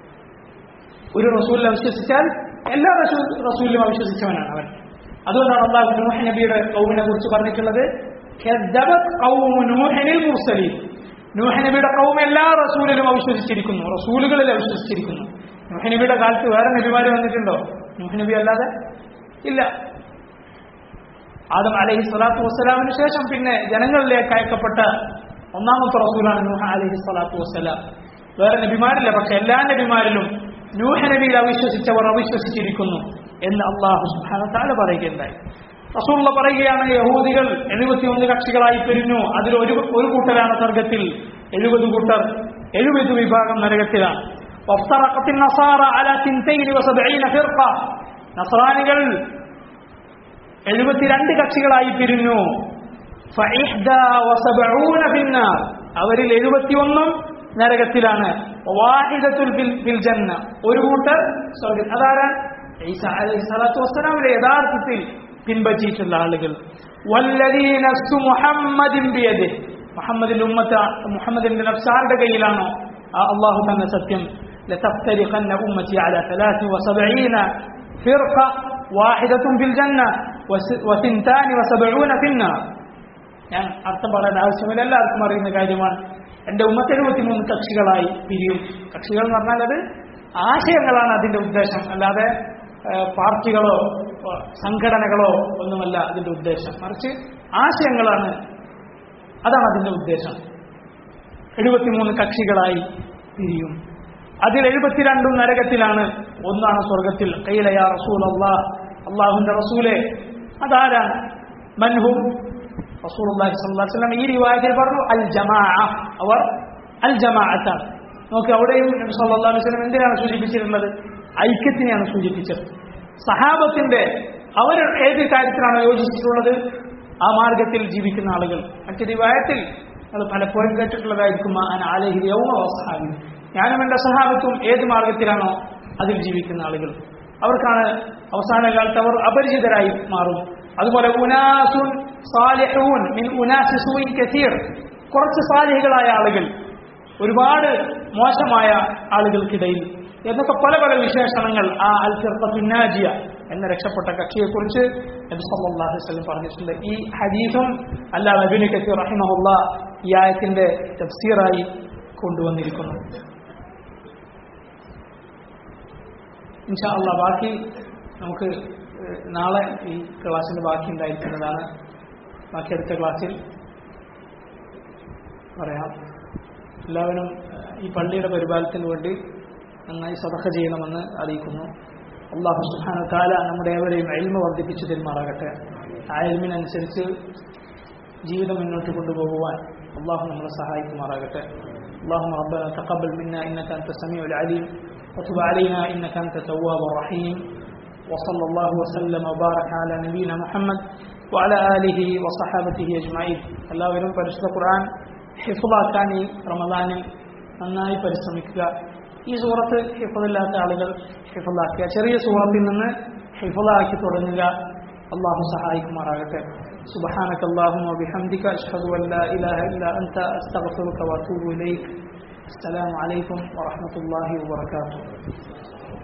ഒരു റസൂലിനെ വിശ്വസിച്ചാൽ എല്ലാ റസൂൽ റസൂലിലും അവിശ്വസിച്ചവനാണ് അവൻ അതുകൊണ്ടാണ് അള്ളാഹു നൂഹ് നബിയുടെ കൗമിനെ കുറിച്ച് പറഞ്ഞിട്ടുള്ളത് "കദ്ദബത് ഖൗമു നൂഹിനിൽ മുർസലീൻ." നൂഹ് നബിയുടെ കൗം എല്ലാ റസൂലിലും അവിശ്വസിച്ചിരിക്കുന്നു റസൂലുകളിൽ അവിശ്വസിച്ചിരിക്കുന്നു നൂഹ് നബിയുടെ കാലത്ത് വേറെ നബിമാര് വന്നിട്ടുണ്ടോ നൂഹ് നബി അല്ലാതെ ഇല്ല ആദം അലഹി സ്വലാത്തു വസ്സലാമിന് ശേഷം പിന്നെ ജനങ്ങളിലേക്ക് അയക്കപ്പെട്ട ഒന്നാമത്തെ റസൂലാണ് നൂഹ അലഹി സ്വലാത്തു വസ്സലാം വേറെ നബിമാരില്ല പക്ഷെ എല്ലാ നബിമാരിലും നൂഹ നബിയിൽ അവിശ്വസിച്ചവർ അവിശ്വസിച്ചിരിക്കുന്നു എന്ന് അള്ളാഹു സുബാന പറയുകയുണ്ടായി റസൂള്ള പറയുകയാണ് യഹൂദികൾ എഴുപത്തിയൊന്ന് കക്ഷികളായി പിരിഞ്ഞു അതിൽ ഒരു ഒരു കൂട്ടരാണ് സ്വർഗത്തിൽ എഴുപത് കൂട്ടർ എഴുപത് വിഭാഗം നരകത്തിലാണ് وافترقت النصارى على ثنتين وسبعين فرقة നസ്രാനികൾ എഴുപത്തിരണ്ട് കക്ഷികളായി പിരിഞ്ഞു فإحدى وسبعون في النار അവരിൽ എഴുപത്തിയൊന്നും നരകത്തിലാണ് വാഹിദത്തുൽ ഫിൽ- ഫിൽ ജന്ന ഒരു കൂട്ടർ സ്വർഗം അതാരാ ഈസ അലൈഹി സ്വലാത്തു വസ്സലാമിന്റെ യഥാർത്ഥത്തിൽ പിൻപറ്റിയിട്ടുള്ള ആളുകൾ വല്ലദീ നഫ്സു മുഹമ്മദിൻ ബിയദിഹി മുഹമ്മദിന്റെ ഉമ്മത്ത മുഹമ്മദിന്റെ നഫ്സാരുടെ കയ്യിലാണോ ആ അള്ളാഹു തന്നെ സത്യം لتفترقن أمتي على 73 فرقة واحدة في الجنة وس- وثنتان وسبعون في النار ഞാൻ അർത്ഥം പറയാൻ ആവശ്യമില്ല എല്ലാവർക്കും അറിയുന്ന കാര്യമാണ് എന്റെ ഉമ്മത്ത് എഴുപത്തിമൂന്ന് കക്ഷികളായി പിരിയും കക്ഷികൾ എന്ന് പറഞ്ഞാൽ അത് ആശയങ്ങളാണ് അതിന്റെ ഉദ്ദേശം അല്ലാതെ ഏഹ്, പാർട്ടികളോ ഏഹ്, സംഘടനകളോ ഒന്നുമല്ല അതിന്റെ ഉദ്ദേശം മറിച്ച് ആശയങ്ങളാണ് അതാണ് അതിന്റെ ഉദ്ദേശം എഴുപത്തിമൂന്ന് കക്ഷികളായി പിരിയും അതിൽ എഴുപത്തിരണ്ടും നരകത്തിലാണ് ഒന്നാണ് സ്വർഗത്തിൽ കയ്യിലയാ റസൂൽ അള്ളാഹ് അള്ളാഹുന്റെ റസൂലെ അതാരാണ് മൻഹും റസൂൽ അള്ളാഹി സ്വല്ലം ഈ റിവായത്തിൽ പറഞ്ഞു അൽ ജമാ അവർ അൽ ജമാഅത്താണ് നോക്ക് അവിടെയും നബി സല്ലല്ലാഹു അലൈഹി വസല്ലം എന്തിനാണ് സൂചിപ്പിച്ചിട്ടുള്ളത് ഐക്യത്തിനെയാണ് സൂചിപ്പിച്ചത് സഹാബത്തിന്റെ അവർ ഏത് കാര്യത്തിലാണ് യോജിച്ചിട്ടുള്ളത് ആ മാർഗത്തിൽ ജീവിക്കുന്ന ആളുകൾ മറ്റു റിവായത്തിൽ അത് പലപ്പോഴും കേട്ടിട്ടുള്ളതായിരിക്കും അൻ ആലഹി യൗമ വസ്ഹാബി ഞാനും എന്റെ സഹാബത്തും ഏത് മാർഗത്തിലാണോ അതിൽ ജീവിക്കുന്ന ആളുകൾ അവർക്കാണ് അവസാന കാലത്ത് അവർ അപരിചിതരായി മാറും അതുപോലെ ഉനാസുൻ സാലിഹൂൻ മിൻ ഉനാസി സൂയിൻ കസീർ കുറച്ച് സാലിഹികളായ ആളുകൾ ഒരുപാട് മോശമായ ആളുകൾക്കിടയിൽ എന്നൊക്കെ പല പല വിശേഷണങ്ങൾ ആ അൽ ഫിർഖത്തുന്നാജിയ എന്ന രക്ഷപ്പെട്ട കക്ഷിയെക്കുറിച്ച് നബി സല്ലല്ലാഹു അലൈഹി വസല്ലം പറഞ്ഞിട്ടുണ്ട് ഈ ഹദീസും അല്ല നബിന് കസീർ റഹിമഹുല്ല ഈ ആയത്തിന്റെ തഫ്സീറായി കൊണ്ടുവന്നിരിക്കുന്നു ഇൻഷാ അല്ലാ ബാക്കി നമുക്ക് ഏഹ്, നാളെ ഈ ക്ലാസ്സിന്റെ ബാക്കി ഉണ്ടായിരിക്കുന്നതാണ് ബാക്കി അടുത്ത ക്ലാസ്സിൽ പറയാം എല്ലാവരും ഏഹ്, ഈ പള്ളിയുടെ പരിപാലനത്തിന് വേണ്ടി നന്നായി സദഖ ചെയ്യണമെന്ന് അറിയിക്കുന്നു അള്ളാഹു സുബ്ഹാന താല നമ്മുടെ ഏവരെയും എൽമ വർദ്ധിപ്പിച്ചു തരുമാറാകട്ടെ ആ എൽമിനനുസരിച്ച് ജീവിതം മുന്നോട്ട് കൊണ്ടുപോകുവാൻ അള്ളാഹു നമ്മളെ സഹായിക്കുമാറാകട്ടെ اللهم ربنا تقبل منا انك انت السميع العليم وتب علينا انك انت التواب الرحيم وصلى الله وسلم وبارك على نبينا محمد وعلى اله وصحابته اجمعين എല്ലാവരും പരിശുദ്ധ ഖുർആൻ ഹിഫുളാക്കാൻ ഈ റമദാനിൽ നന്നായി പരിശ്രമിക്കുക ഈ സൂറത്ത് ഹിഫുദില്ലാത്ത ആളുകൾ ഹിഫുദാക്കുക ചെറിയ സൂറത്തിൽ നിന്ന് ഹിഫുദാക്കി തുടങ്ങുക അള്ളാഹു സഹായിക്കുമാറാകട്ടെ سبحانك اللهم وبحمدك أشهد أن لا إله إلا أنت أستغفرك وأتوب إليك السلام عليكم ورحمة الله وبركاته